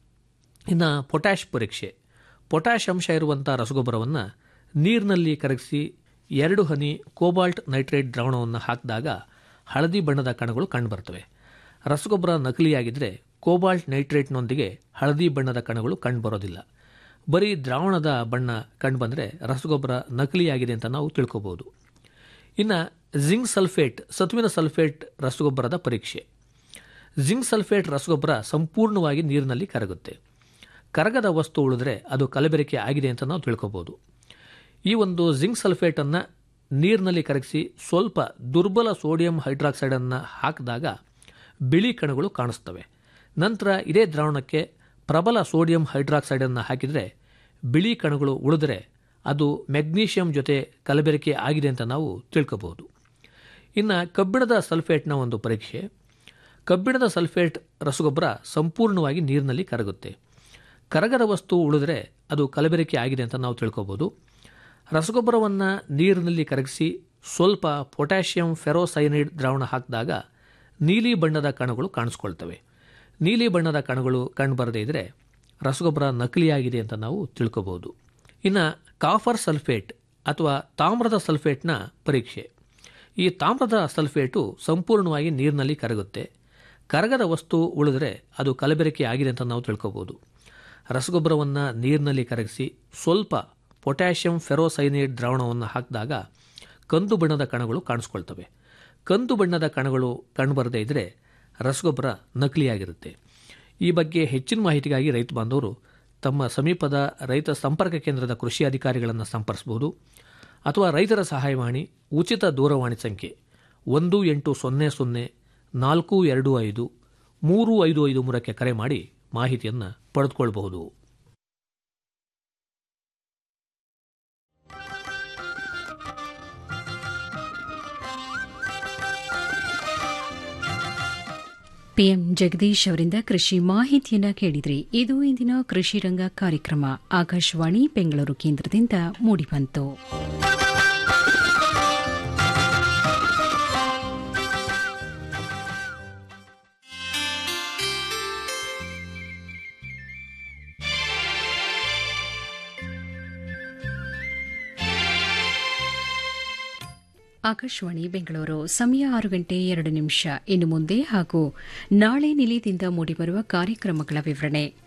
ಇನ್ನು ಪೊಟ್ಯಾಷ್ ಪರೀಕ್ಷೆ ಪೊಟ್ಯಾಷ್ ಅಂಶ ಇರುವಂಥ ರಸಗೊಬ್ಬರವನ್ನು ನೀರಿನಲ್ಲಿ ಕರಗಿಸಿ ಎರಡು ಹನಿ ಕೋಬಾಲ್ಟ್ ನೈಟ್ರೇಟ್ ದ್ರಾವಣವನ್ನು ಹಾಕಿದಾಗ ಹಳದಿ ಬಣ್ಣದ ಕಣಗಳು ಕಂಡುಬರ್ತವೆ ರಸಗೊಬ್ಬರ ನಕಲಿಯಾಗಿದ್ದರೆ ಕೋಬಾಲ್ಟ್ ನೈಟ್ರೇಟ್ನೊಂದಿಗೆ ಹಳದಿ ಬಣ್ಣದ ಕಣಗಳು ಕಂಡುಬರೋದಿಲ್ಲ ಬರೀ ದ್ರಾವಣದ ಬಣ್ಣ ಕಂಡುಬಂದರೆ ರಸಗೊಬ್ಬರ ನಕಲಿಯಾಗಿದೆ ಅಂತ ನಾವು ತಿಳ್ಕೋಬಹುದು ಇನ್ನು ಜಿಂಕ್ ಸಲ್ಫೇಟ್ ಸತುವಿನ ಸಲ್ಫೇಟ್ ರಸಗೊಬ್ಬರದ ಪರೀಕ್ಷೆ ಜಿಂಕ್ ಸಲ್ಫೇಟ್ ರಸಗೊಬ್ಬರ ಸಂಪೂರ್ಣವಾಗಿ ನೀರಿನಲ್ಲಿ ಕರಗುತ್ತೆ ಕರಗದ ವಸ್ತು ಉಳಿದ್ರೆ ಅದು ಕಲಬೆರಕೆ ಆಗಿದೆ ಅಂತ ನಾವು ತಿಳ್ಕೋಬಹುದು ಈ ಒಂದು ಜಿಂಕ್ ಸಲ್ಫೇಟನ್ನು ನೀರಿನಲ್ಲಿ ಕರಗಿಸಿ ಸ್ವಲ್ಪ ದುರ್ಬಲ ಸೋಡಿಯಂ ಹೈಡ್ರಾಕ್ಸೈಡನ್ನು ಹಾಕಿದಾಗ ಬಿಳಿ ಕಣಗಳು ಕಾಣಿಸ್ತವೆ ನಂತರ ಇದೇ ದ್ರಾವಣಕ್ಕೆ ಪ್ರಬಲ ಸೋಡಿಯಂ ಹೈಡ್ರಾಕ್ಸೈಡನ್ನು ಹಾಕಿದರೆ ಬಿಳಿ ಕಣಗಳು ಉಳಿದರೆ ಅದು ಮೆಗ್ನೀಷಿಯಂ ಜೊತೆ ಕಲಬೆರಕೆ ಆಗಿದೆ ಅಂತ ನಾವು ತಿಳ್ಕೋಬಹುದು ಇನ್ನು ಕಬ್ಬಿಣದ ಸಲ್ಫೇಟ್ನ ಒಂದು ಪರೀಕ್ಷೆ ಕಬ್ಬಿಣದ ಸಲ್ಫೇಟ್ ರಸಗೊಬ್ಬರ ಸಂಪೂರ್ಣವಾಗಿ ನೀರಿನಲ್ಲಿ ಕರಗುತ್ತೆ ಕರಗದ ವಸ್ತು ಉಳಿದ್ರೆ ಅದು ಕಲಬೆರಕೆ ಆಗಿದೆ ಅಂತ ನಾವು ತಿಳ್ಕೋಬಹುದು ರಸಗೊಬ್ಬರವನ್ನು ನೀರಿನಲ್ಲಿ ಕರಗಿಸಿ ಸ್ವಲ್ಪ ಪೊಟ್ಯಾಷಿಯಂ ಫೆರೋಸೈನೈಡ್ ದ್ರಾವಣ ಹಾಕಿದಾಗ ನೀಲಿ ಬಣ್ಣದ ಕಣಗಳು ಕಾಣಿಸ್ಕೊಳ್ತವೆ ನೀಲಿ ಬಣ್ಣದ ಕಣಗಳು ಕಂಡುಬರದೇ ಇದ್ದರೆ ರಸಗೊಬ್ಬರ ನಕಲಿಯಾಗಿದೆ ಅಂತ ನಾವು ತಿಳ್ಕೋಬಹುದು ಇನ್ನು ಕಾಫರ್ ಸಲ್ಫೇಟ್ ಅಥವಾ ತಾಮ್ರದ ಸಲ್ಫೇಟ್ನ ಪರೀಕ್ಷೆ ಈ ತಾಮ್ರದ ಸಲ್ಫೇಟು ಸಂಪೂರ್ಣವಾಗಿ ನೀರಿನಲ್ಲಿ ಕರಗುತ್ತೆ ಕರಗದ ವಸ್ತು ಉಳಿದ್ರೆ ಅದು ಕಲಬೆರಕೆ ಆಗಿದೆ ಅಂತ ನಾವು ತಿಳ್ಕೋಬಹುದು ರಸಗೊಬ್ಬರವನ್ನು ನೀರಿನಲ್ಲಿ ಕರಗಿಸಿ ಸ್ವಲ್ಪ ಪೊಟ್ಯಾಷಿಯಂ ಫೆರೋಸೈನೈಡ್ ದ್ರಾವಣವನ್ನು ಹಾಕಿದಾಗ ಕಂದು ಬಣ್ಣದ ಕಣಗಳು ಕಾಣಿಸ್ಕೊಳ್ತವೆ ಕಂದು ಬಣ್ಣದ ಕಣಗಳು ಕಂಡುಬರದೇ ಇದ್ದರೆ ರಸಗೊಬ್ಬರ ನಕಲಿಯಾಗಿರುತ್ತೆ ಈ ಬಗ್ಗೆ ಹೆಚ್ಚಿನ ಮಾಹಿತಿಗಾಗಿ ರೈತ ಬಾಂಧವರು ತಮ್ಮ ಸಮೀಪದ ರೈತ ಸಂಪರ್ಕ ಕೇಂದ್ರದ ಕೃಷಿ ಅಧಿಕಾರಿಗಳನ್ನು ಸಂಪರ್ಸಬಹುದು ಅಥವಾ ರೈತರ ಸಹಾಯವಾಣಿ ಉಚಿತ ದೂರವಾಣಿ ಸಂಖ್ಯೆ ಒಂದು ಎಂಟು ಸೊನ್ನೆ ಸೊನ್ನೆ ನಾಲ್ಕು ಎರಡು ಐದು ಮೂರು ಐದು ಐದು ಮೂರಕ್ಕೆ ಕರೆ ಮಾಡಿ ಮಾಹಿತಿಯನ್ನು ಪಡೆದುಕೊಳ್ಳಬಹುದು ಪಿಎಂ ಜಗದೀಶ್ ಅವರಿಂದ ಕೃಷಿ ಮಾಹಿತಿಯನ್ನ ಕೇಳಿದ್ರಿ ಇದು ಇಂದಿನ ಕೃಷಿ ರಂಗ ಕಾರ್ಯಕ್ರಮ ಆಕಾಶವಾಣಿ ಬೆಂಗಳೂರು ಕೇಂದ್ರದಿಂದ ಮೂಡಿಬಂತು ಆಕಾಶವಾಣಿ ಬೆಂಗಳೂರು ಸಮಯ ಆರು ಗಂಟೆ ಎರಡು ನಿಮಿಷ ಇನ್ನು ಮುಂದೆ ಹಾಗೂ ನಾಳೆ ನಿಲಯದಿಂದ ಮೂಡಿಬರುವ ಕಾರ್ಯಕ್ರಮಗಳ ವಿವರಣೆ